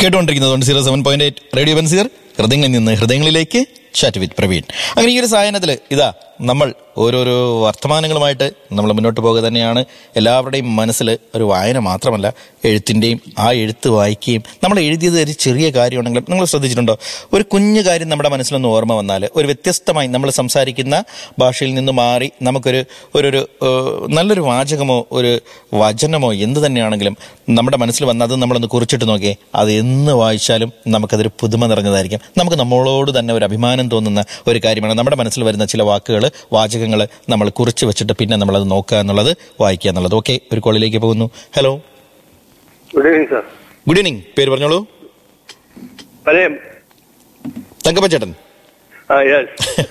കേട്ടുകൊണ്ടിരിക്കുന്നത് zero seven point eight radio Benziger ഹൃദയങ്ങളിൽ നിന്ന് ഹൃദയങ്ങളിലേക്ക് ചാറ്റ് വിത്ത് പ്രവീൺ അങ്ങനെ ഈ ഒരു സായനത്തിൽ ഇതാ നമ്മൾ ഓരോരോ വർത്തമാനങ്ങളുമായിട്ട് നമ്മൾ മുന്നോട്ട് പോകുക തന്നെയാണ് എല്ലാവരുടെയും മനസ്സിൽ ഒരു വായന മാത്രമല്ല എഴുത്തിൻ്റെയും ആ എഴുത്ത് വായിക്കുകയും നമ്മൾ എഴുതിയത് ഒരു ചെറിയ കാര്യമാണെങ്കിലും നിങ്ങൾ ശ്രദ്ധിച്ചിട്ടുണ്ടോ ഒരു കുഞ്ഞു കാര്യം നമ്മുടെ മനസ്സിലൊന്ന് ഓർമ്മ വന്നാൽ ഒരു വ്യത്യസ്തമായി നമ്മൾ സംസാരിക്കുന്ന ഭാഷയിൽ നിന്ന് മാറി നമുക്കൊരു ഒരു ഒരു ഏഹ്, നല്ലൊരു വാചകമോ ഒരു വചനമോ എന്ത് തന്നെയാണെങ്കിലും നമ്മുടെ മനസ്സിൽ വന്ന് അത് നമ്മളൊന്ന് കുറിച്ചിട്ട് നോക്കിയേ അത് എന്ന് വായിച്ചാലും നമുക്കതൊരു പുതുമ നിറഞ്ഞതായിരിക്കും നമുക്ക് നമ്മളോട് തന്നെ ഒരു അഭിമാനം തോന്നുന്ന ഒരു കാര്യമാണ് നമ്മുടെ മനസ്സിൽ വരുന്ന ചില വാക്കുകൾ വാചകങ്ങൾ നമ്മൾ കുറിച്ച് വെച്ചിട്ട് പിന്നെ നമ്മളത് നോക്കുക എന്നുള്ളത് വായിക്കുക എന്നുള്ളത് ഓക്കെ ഒരു കോളിലേക്ക് പോകുന്നു hello good evening sir good evening പേര് പറഞ്ഞോളൂ പലയം തങ്കപ്പൻ ചേട്ടൻ ആ യെസ്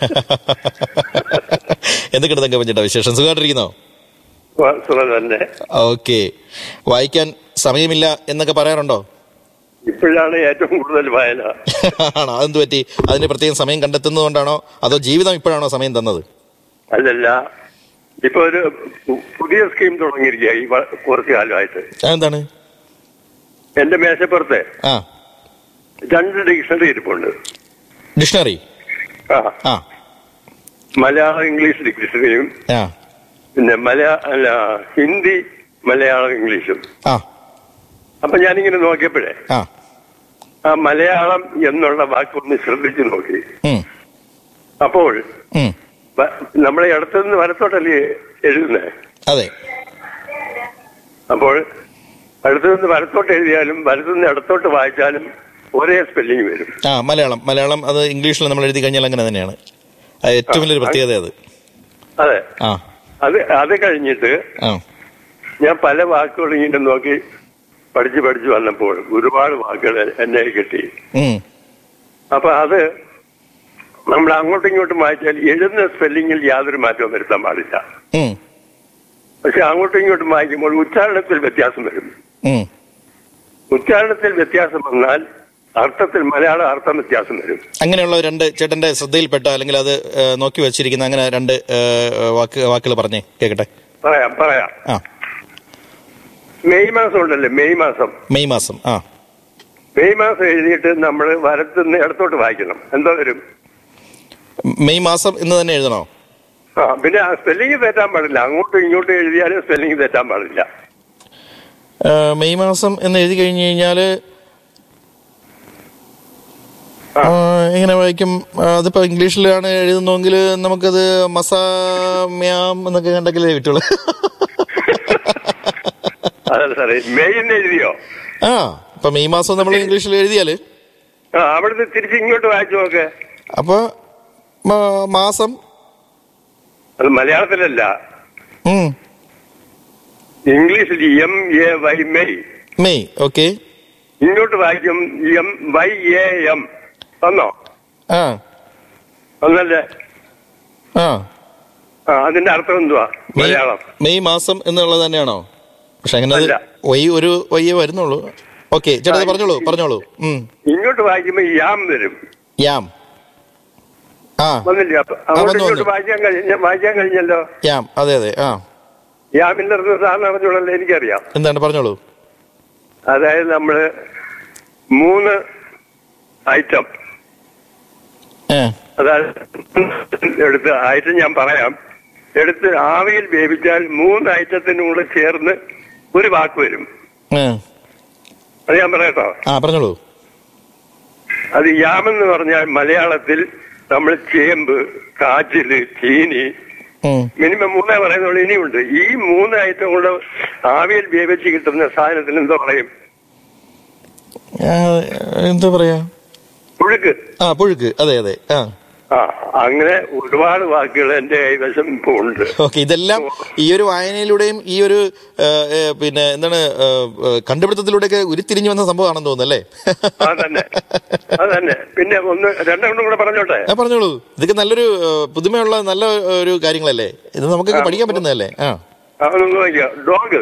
എന്തൊക്കെയാണ് തങ്കപ്പൻ ചേട്ടാ വിശേഷം സുഖമായിട്ടിരിക്കുന്നോ സുഖം തന്നെ ഓക്കെ വായിക്കാൻ സമയമില്ല എന്നൊക്കെ പറയാറുണ്ടോ ഇപ്പോഴാണ് ഏറ്റവും കൂടുതൽ വായന ആണോ അതെന്ത് പറ്റി അതിന് പ്രത്യേകം സമയം കണ്ടെത്തുന്നതുകൊണ്ടാണോ അതോ ജീവിതം ഇപ്പോഴാണോ സമയം തന്നത് അല്ലല്ല ഇപ്പൊ ഒരു പു- പുതിയ സ്കീം തുടങ്ങിയിരിക്കുക ഈ വ- കുറച്ച് കാലമായിട്ട് അതെന്താണ് എന്റെ മേശപ്പുറത്തെ ആ രണ്ട് ഡിക്ഷണറി ഇരിപ്പുണ്ട് ഡിക്ഷണറി ആ ആ മലയാളം ഇംഗ്ലീഷ് ഡിക്ഷണറിയും ആ പിന്നെ മലയാ അല്ല ഹിന്ദി മലയാളം ഇംഗ്ലീഷും ആ അപ്പൊ ഞാനിങ്ങനെ നോക്കിയപ്പോഴേ ആ ആ മലയാളം എന്നുള്ള വാക്കൊന്ന് ശ്രദ്ധിച്ചു നോക്കി ഉം, അപ്പോൾ ഉം. വ- നമ്മളെ ഇടത്തുനിന്ന് വലത്തോട്ടല്ലേ എഴുതുന്നേ അതെ അപ്പോൾ അടുത്തുനിന്ന് വലത്തോട്ട് എഴുതിയാലും വലത്തുനിന്ന് ഇടത്തോട്ട് വായിച്ചാലും ഒരേ സ്പെല്ലിംഗ് വരും ആ മലയാളം മലയാളം അത് ഇംഗ്ലീഷിൽ നമ്മൾ എഴുതി കഴിഞ്ഞാൽ അങ്ങനെ തന്നെയാണ് അത് ഏറ്റവും വലിയൊരു പ്രത്യേകത അത് അതെ ആ അത് അത് കഴിഞ്ഞിട്ട് ആ ഞാൻ പല വാക്കുകളും ഇങ്ങനെ നോക്കി പഠിച്ച് പഠിച്ച് വന്നപ്പോൾ ഒരുപാട് വാക്കുകൾ എന്നെ കിട്ടി ഉം, അപ്പൊ അത് നമ്മൾ അങ്ങോട്ടും ഇങ്ങോട്ടും വായിച്ചാൽ എഴുതുന്ന സ്പെല്ലിങ്ങിൽ യാതൊരു മാറ്റവും വരുത്താൻ പാടില്ല ഉം, പക്ഷെ അങ്ങോട്ടും ഇങ്ങോട്ടും വായിക്കുമ്പോൾ ഉച്ചാരണത്തിൽ വ്യത്യാസം വരും ഉം. ഉച്ചാരണത്തിൽ വ്യത്യാസം വന്നാൽ അർത്ഥത്തിൽ മലയാള അർത്ഥം വ്യത്യാസം വരും അങ്ങനെയുള്ള രണ്ട് ചേട്ടന്റെ ശ്രദ്ധയിൽപ്പെട്ട അല്ലെങ്കിൽ അത് ഏ, നോക്കി വെച്ചിരിക്കുന്ന അങ്ങനെ രണ്ട് ഏ, വാക്ക് വാക്കുകൾ പറഞ്ഞേ കേക്കട്ടെ പറയാം പറയാം ആ മെയ് മാസം ഉണ്ടല്ലേ മെയ് മാസം മെയ് മാസം ആ മെയ് മാസം എഴുതിയിട്ട് നമ്മൾ വരത്തുനിന്ന് ഇടത്തോട്ട് വായിക്കണം എന്തോ വരും മെയ് മാസം എന്ന് തന്നെ എഴുതണോ ആ പിന്നെ ആ സ്പെല്ലിംഗ് തെറ്റാൻ പാടില്ല അങ്ങോട്ടും ഇങ്ങോട്ടും എഴുതിയാലും സ്പെല്ലിംഗ് തെറ്റാൻ പാടില്ല ഏ, മെയ് മാസം എന്ന് എഴുതി കഴിഞ്ഞു കഴിഞ്ഞാല് ആ. ആ, എങ്ങനെ വായിക്കും ആ, അതിപ്പോ ഇംഗ്ലീഷിലാണ് എഴുതുന്നെങ്കിൽ നമുക്കത് മസാമ്യാം എന്നൊക്കെ കണ്ടെങ്കിലേ കിട്ടുള്ളൂ അതല്ല സാറേ മെയ് എന്ന് എഴുതിയോ ആ ഇപ്പൊ മെയ് മാസം നമ്മൾ ഇംഗ്ലീഷിൽ എഴുതിയാല് ആ അവിടുന്ന് തിരിച്ച് ഇങ്ങോട്ട് വായിച്ചു നോക്ക് അപ്പൊ മ- മാസം അത് മലയാളത്തിലല്ല ഉം, ഇംഗ്ലീഷിൽ M A Y May May okay ഇങ്ങോട്ട് വായിക്കും എം വൈ എ എം വന്നോ ആ ഒന്നല്ലേ ആ ആ അതിന്റെ അർത്ഥം എന്തുവാ മെയ് മലയാളം മെയ് മാസം എന്നുള്ളത് തന്നെയാണോ പക്ഷെ അങ്ങനെ അത് അല്ല. വൈ ഒരു വയ്യേ വരുന്നുള്ളൂ ഓക്കെ ചേട്ടാ ഇത് പറഞ്ഞോളൂ പറഞ്ഞോളൂ ഉം ഇങ്ങോട്ട് വായിക്കുമ്പോ യാം വരും യാം ആ വന്നില്ലേ അപ്പൊ അങ്ങോട്ട് വന്നു, ഇങ്ങോട്ട് വന്നു. വായിക്കാൻ കഴിഞ്ഞ വായിക്കാൻ കഴിഞ്ഞല്ലോ യാം അതെ അതെ ആ യാമിന്റെ അർത്ഥം സാറിന് അറിഞ്ഞോളല്ലോ എനിക്കറിയാം എന്താണ് പറഞ്ഞോളൂ അതായത് നമ്മള് മൂന്ന് ഐറ്റം ഏ അതായത് എടുത്ത് ഐറ്റം ഞാൻ പറയാം എടുത്ത് ആവിയിൽ വേവിച്ചാൽ മൂന്ന് ഐറ്റത്തിനും കൂടെ ചേർന്ന് ഒരു വാക്ക് വരും ഏ അത് ഞാൻ പറയട്ടോ ആ പറഞ്ഞോളൂ അത് യാമെന്ന് പറഞ്ഞാൽ മലയാളത്തിൽ നമ്മൾ ചേമ്പ് കാച്ചില് ചീനി ഉം. മിനിമം മൂന്നേ പറയുന്നുള്ളൂ ഇനിയുണ്ട് ഈ മൂന്ന് ഐറ്റം കൂടെ ആവിയിൽ വേവിച്ച് കിട്ടുന്ന സാധനത്തിന് എന്താ പറയും ആ, എന്താ പറയാ പുഴുക്ക് ആ പുഴുക്ക് അതെ അതെ ആ ആ അങ്ങനെ ഒരുപാട് വാക്കുകൾ എന്റെ കൈവശം ഇപ്പൊ ഉണ്ട് ഓക്കെ ഇതെല്ലാം ഈ ഒരു വായനയിലൂടെയും ഈ ഒരു ഏ, ഏ, പിന്നെ എന്താണ് ഏ, ഏ, കണ്ടുപിടുത്തത്തിലൂടെയൊക്കെ ഉരുത്തിരിഞ്ഞു വന്ന സംഭവമാണെന്ന് തോന്നുന്നു അല്ലേ ആ തന്നെ അത് തന്നെ പിന്നെ ഒന്ന് രണ്ടെണ്ണം കൂടെ പറഞ്ഞോട്ടെ ആ പറഞ്ഞോളൂ ഇതൊക്കെ നല്ലൊരു ഏ, പുതുമയുള്ള നല്ല ഒരു കാര്യങ്ങളല്ലേ ഇത് നമുക്കൊക്കെ പഠിക്കാൻ പറ്റുന്നതല്ലേ ആ അതൊന്ന് നോക്കിയോ ഡോഗ്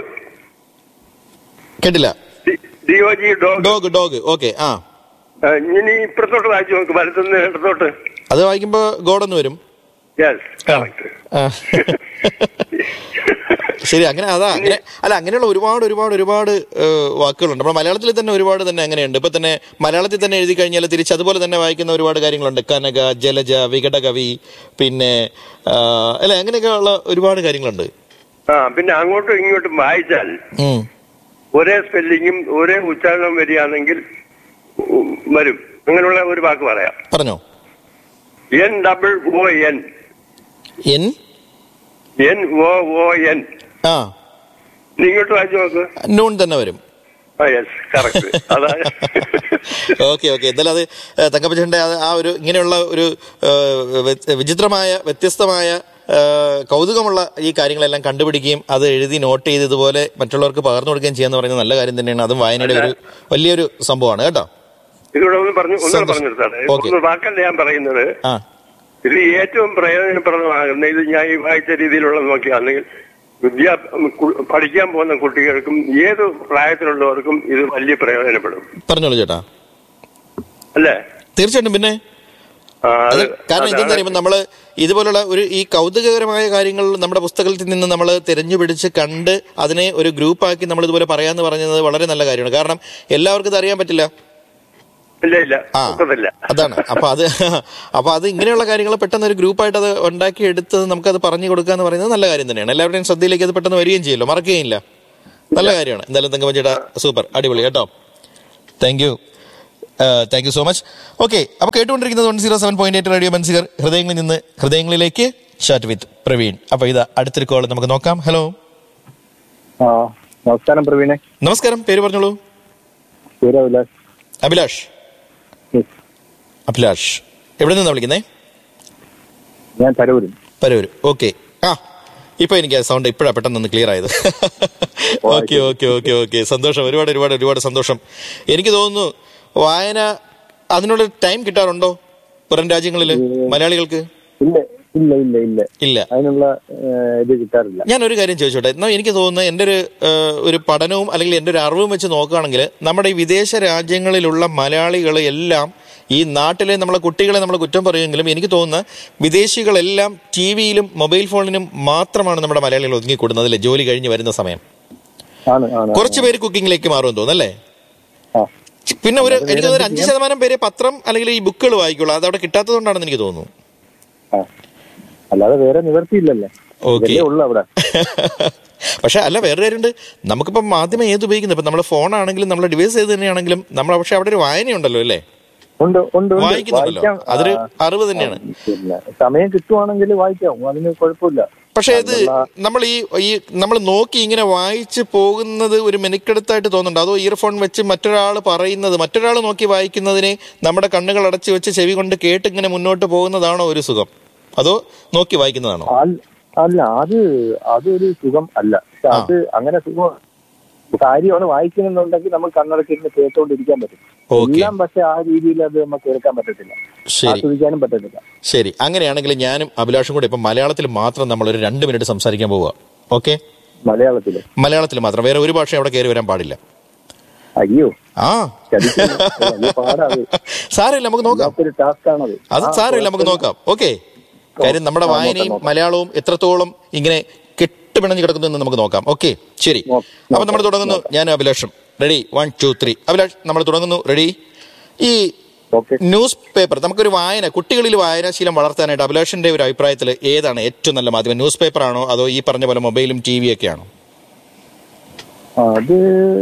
കേട്ടില്ല D O G dog dog dog okay ആ ആ, ഇനി ഇപ്പുറത്തോട്ട് വായിച്ചു നോക്ക് വലത്തുനിന്ന് ഇടത്തോട്ട് അത് വായിക്കുമ്പോ ഗോഡെന്ന് വരും യെസ് കറക്റ്റ് ആ. ശരി അങ്ങനെ അതാ അങ്ങനെ അല്ല അങ്ങനെയുള്ള ഒരുപാട് ഒരുപാട് ഒരുപാട് ഏഹ്, വാക്കുകളുണ്ട് നമ്മുടെ മലയാളത്തിൽ തന്നെ ഒരുപാട് തന്നെ അങ്ങനെയുണ്ട് ഇപ്പൊ തന്നെ മലയാളത്തിൽ തന്നെ എഴുതി കഴിഞ്ഞാൽ തിരിച്ച് അതുപോലെ തന്നെ വായിക്കുന്ന ഒരുപാട് കാര്യങ്ങളുണ്ട് കനക ജലജ വികടകവി പിന്നെ ആ, അല്ലെ അങ്ങനെയൊക്കെ ഉള്ള ഒരുപാട് കാര്യങ്ങളുണ്ട് ആ പിന്നെ അങ്ങോട്ടും ഇങ്ങോട്ടും വായിച്ചാൽ ഉം. ഒരേ സ്പെല്ലിങ്ങും ഒരേ ഉച്ചാരണം വരികയാണെങ്കിൽ ഉം, വരും അങ്ങനെയുള്ള ഒരു വാക്ക് പറയാം പറഞ്ഞോ N double O N N N O O N ആ ഇങ്ങോട്ട് വായിച്ചു നോക്ക് നൂൺ തന്നെ വരും ആ യെസ് കറക്റ്റ് അതാ ഓക്കെ ഓക്കെ എന്തായാലും അത് ഏഹ്, തങ്കപ്പച്ചന്റെ ആ- ആ ഒരു ഇങ്ങനെയുള്ള ഒരു ഏഹ്, വ്യ- വിചിത്രമായ വ്യത്യസ്തമായ ഏഹ്, കൗതുകമുള്ള ഈ കാര്യങ്ങളെല്ലാം കണ്ടുപിടിക്കുകയും അത് എഴുതി നോട്ട് ചെയ്ത് ഇതുപോലെ മറ്റുള്ളവർക്ക് പകർന്നു കൊടുക്കുകയും ചെയ്യാന്ന് പറയുന്നത് നല്ല കാര്യം തന്നെയാണ് അതും വായനയുടെ ഒരു വലിയൊരു സംഭവമാണ് കേട്ടോ ഇതിലൂടെ ഒന്ന് പറഞ്ഞു ഒന്നുകൂടെ സന്തോഷം. പറഞ്ഞു നിർത്താതെ ഓക്കേ. ഒന്ന് വാക്കല്ല ഞാൻ പറയുന്നത് ആ ഇത് ഏറ്റവും പ്രയോജനപ്രദമാകുന്ന ഇത് ഞാൻ ഈ വായിച്ച രീതിയിലുള്ള നോക്കിയാണെങ്കിൽ വിദ്യാ കു- പഠിക്കാൻ പോകുന്ന കുട്ടികൾക്കും ഏത് പ്രായത്തിലുള്ളവർക്കും ഇത് വലിയ പ്രയോജനപ്പെടും പറഞ്ഞോളൂ ചേട്ടാ അല്ലേ തീർച്ചയായിട്ടും പിന്നെ ആ, അത് അത് കാരണം എന്താ അതാണ് പറയുമ്പോൾ നമ്മള് ഇതുപോലുള്ള ഒരു ഈ കൗതുകകരമായ കാര്യങ്ങൾ നമ്മുടെ പുസ്തകത്തിൽ നിന്ന് നമ്മൾ തിരഞ്ഞു പിടിച്ച് കണ്ട് അതിനെ ഒരു ഗ്രൂപ്പാക്കി നമ്മൾ ഇതുപോലെ പറയാന്ന് പറഞ്ഞത് വളരെ നല്ല കാര്യമാണ് കാരണം എല്ലാവർക്കും ഇത് അറിയാൻ പറ്റില്ല ഇല്ല ഇല്ല ആ ഒക്കത്തില്ല അതാണ് അപ്പൊ അത് അപ്പൊ അത് ഇങ്ങനെയുള്ള കാര്യങ്ങൾ പെട്ടെന്ന് ഒരു ഗ്രൂപ്പായിട്ട് അത് ഉണ്ടാക്കി എടുത്ത് നമുക്കത് പറഞ്ഞു കൊടുക്കുക എന്ന് പറയുന്നത് നല്ല കാര്യം തന്നെയാണ് എല്ലാവരുടെയും ശ്രദ്ധയിലേക്ക് അത് പെട്ടെന്ന് വരികയും ചെയ്യല്ലോ മറക്കുകയും ഇല്ല നല്ല കാര്യമാണ് എന്തായാലും തങ്കമ്മ ചേട്ടാ സൂപ്പർ അടിപൊളി കേട്ടോ thank you thank you so much okay അപ്പൊ കേട്ടുകൊണ്ടിരിക്കുന്നത് one zero seven point eight radio Benziger ഹൃദയങ്ങളിൽ നിന്ന് ഹൃദയങ്ങളിലേക്ക് ചാറ്റ് വിത്ത് പ്രവീൺ അപ്പൊ ഇത് അടുത്തൊരു കോൾ നമുക്ക് നോക്കാം ഹലോ ആ നമസ്കാരം പ്രവീണെ നമസ്കാരം പേര് പറഞ്ഞോളൂ പേര് അഭിലാഷ് അഭിലാഷ് Yes. അഭിലാഷ് എവിടെ നിന്നാണ് വിളിക്കുന്നേ ഞാൻ തരൂരും പരവൂര് ഓക്കെ ആ ഇപ്പൊ എനിക്ക് ആ സൗണ്ട് ഇപ്പോഴാണ് പെട്ടെന്ന് ഒന്ന് ക്ലിയർ ആയത് ഓക്കെ ഓക്കെ ഓക്കെ ഓക്കെ സന്തോഷം ഒരുപാട് ഒരുപാട് ഒരുപാട് സന്തോഷം എനിക്ക് തോന്നുന്നു വായന അതിനുള്ള ടൈം കിട്ടാറുണ്ടോ പുറം രാജ്യങ്ങളിൽ മലയാളികൾക്ക് ഇല്ല ഇല്ല ഇല്ല ഇല്ല ഇല്ല അതിനുള്ള ഏഹ്, ഇത് കിട്ടാറില്ല ഞാൻ ഒരു കാര്യം ചോദിച്ചോട്ടെ എന്നാൽ എനിക്ക് തോന്നുന്നത് എൻ്റെ ഒരു ഏഹ്, ഒരു പഠനവും അല്ലെങ്കിൽ എൻ്റെ ഒരു അറിവും വെച്ച് നോക്കുകയാണെങ്കിൽ നമ്മുടെ ഈ വിദേശ രാജ്യങ്ങളിലുള്ള മലയാളികൾ എല്ലാം ഈ നാട്ടിലെ നമ്മളെ കുട്ടികളെ നമ്മൾ കുറ്റം പറയുമെങ്കിലും എനിക്ക് തോന്നുന്ന വിദേശികളെല്ലാം ടി വിയിലും മൊബൈൽ ഫോണിനും മാത്രമാണ് നമ്മുടെ മലയാളികൾ ഒതുങ്ങിക്കൂടുന്നത് അല്ലേ ജോലി കഴിഞ്ഞ് വരുന്ന സമയം ആണ് ആണ് കുറച്ച് പേര് കുക്കിങ്ങിലേക്ക് മാറുമെന്ന് തോന്നുന്നല്ലേ ആ പിന്നെ ഒരു എനിക്ക് തോന്നുന്നു ഒരു അഞ്ച് ശതമാനം പേരെ പത്രം അല്ലെങ്കിൽ ഈ ബുക്കുകൾ വായിക്കുള്ളൂ അത് അവിടെ കിട്ടാത്തതുകൊണ്ടാണെന്ന് എനിക്ക് തോന്നുന്നു ആ അല്ലാതെ വേറെ നിവർത്തിയില്ലല്ലേ ഓക്കെ ഇതല്ലേ ഉള്ളു അവിടെ പക്ഷെ അല്ല വേറെ കാര്യമുണ്ട് നമുക്കിപ്പം മാധ്യമം ഏത് ഉപയോഗിക്കുന്നത് ഇപ്പം നമ്മുടെ ഫോണാണെങ്കിലും നമ്മുടെ ഡിവൈസ് ഏത് തന്നെയാണെങ്കിലും നമ്മൾ പക്ഷെ അവിടെ ഒരു വായനയുണ്ടല്ലോ അല്ലേ ഉണ്ട് ഉണ്ട് ഉണ്ട് വായിക്കുന്നുണ്ടല്ലോ വായിക്കാം അതൊരു ആ, അറിവ് തന്നെയാണ് പിന്നെ സമയം കിട്ടുവാണെങ്കിൽ വായിക്കാം അതിന് കുഴപ്പമില്ല പക്ഷെ ഇത് നമ്മൾ ഈ ഈ നമ്മൾ നോക്കി ഇങ്ങനെ വായിച്ച് പോകുന്നത് ഒരു മെനക്കെടുത്തായിട്ട് തോന്നുന്നുണ്ട് അതോ ഇയർഫോൺ വെച്ച് മറ്റൊരാൾ പറയുന്നത് മറ്റൊരാൾ നോക്കി വായിക്കുന്നതിനെ നമ്മുടെ കണ്ണുകൾ അടച്ചു വെച്ച് ചെവി കൊണ്ട് കേട്ട് ഇങ്ങനെ മുന്നോട്ട് പോകുന്നതാണോ ഒരു സുഖം അതോ നോക്കി വായിക്കുന്നതാണോ അൽ- അല്ല അത് അതൊരു സുഖം അല്ല പക്ഷെ അത് അങ്ങനെ സുഖം കാര്യമാണ് വായിക്കുന്നുണ്ടെങ്കിൽ നമുക്ക് കണ്ണടച്ചിരുന്ന് കേട്ടോണ്ടിരിക്കാൻ പറ്റും ഓക്കെ എല്ലാം പക്ഷെ ആ രീതിയിൽ അത് നമുക്ക് കേൾക്കാൻ പറ്റത്തില്ല ശരി ആസ്വദിക്കാനും പറ്റത്തില്ല ശരി അങ്ങനെയാണെങ്കിൽ ഞാനും അഭിലാഷും കൂടെ ഇപ്പം മലയാളത്തിൽ മാത്രം നമ്മൾ ഒരു രണ്ട് മിനിറ്റ് സംസാരിക്കാൻ പോവുക ഓക്കെ മലയാളത്തില് മലയാളത്തിൽ മാത്രം വേറെ ഒരു ഭാഷ അവിടെ കയറി വരാൻ പാടില്ല അയ്യോ ആ ചതിക്കുന്നു. വലിയ പാടാത് സാരമില്ല നമുക്ക് നോക്കാം വല്ലാത്തൊരു ടാസ്ക് ആണത് അത് സാരമില്ല നമുക്ക് നോക്കാം ഓക്കെ കാര്യം നമ്മുടെ ആ, വായനയും നോക്കാം, മലയാളവും എത്രത്തോളം ഇങ്ങനെ കെട്ടുപിണഞ്ഞ് കിടക്കുന്നു എന്ന് നമുക്ക് നോക്കാം ഓക്കെ ശരി നോക്കാം, അപ്പൊ നമ്മൾ തുടങ്ങുന്നു ഞാൻ അഭിലാഷം ready one two three Abhilash നമ്മൾ തുടങ്ങുന്നു റെഡി ഈ ഓക്കെ ന്യൂസ് പേപ്പർ നമുക്കൊരു വായന കുട്ടികളിൽ വായനാശീലം വളർത്താനായിട്ട് അഭിലാഷിന്റെ ഒരു അഭിപ്രായത്തിൽ ഏതാണ് ഏറ്റവും നല്ല മാധ്യമം ന്യൂസ് പേപ്പർ ആണോ അതോ ഈ പറഞ്ഞ പോലെ മൊബൈലും ടി വി ഒക്കെ ആണോ അത്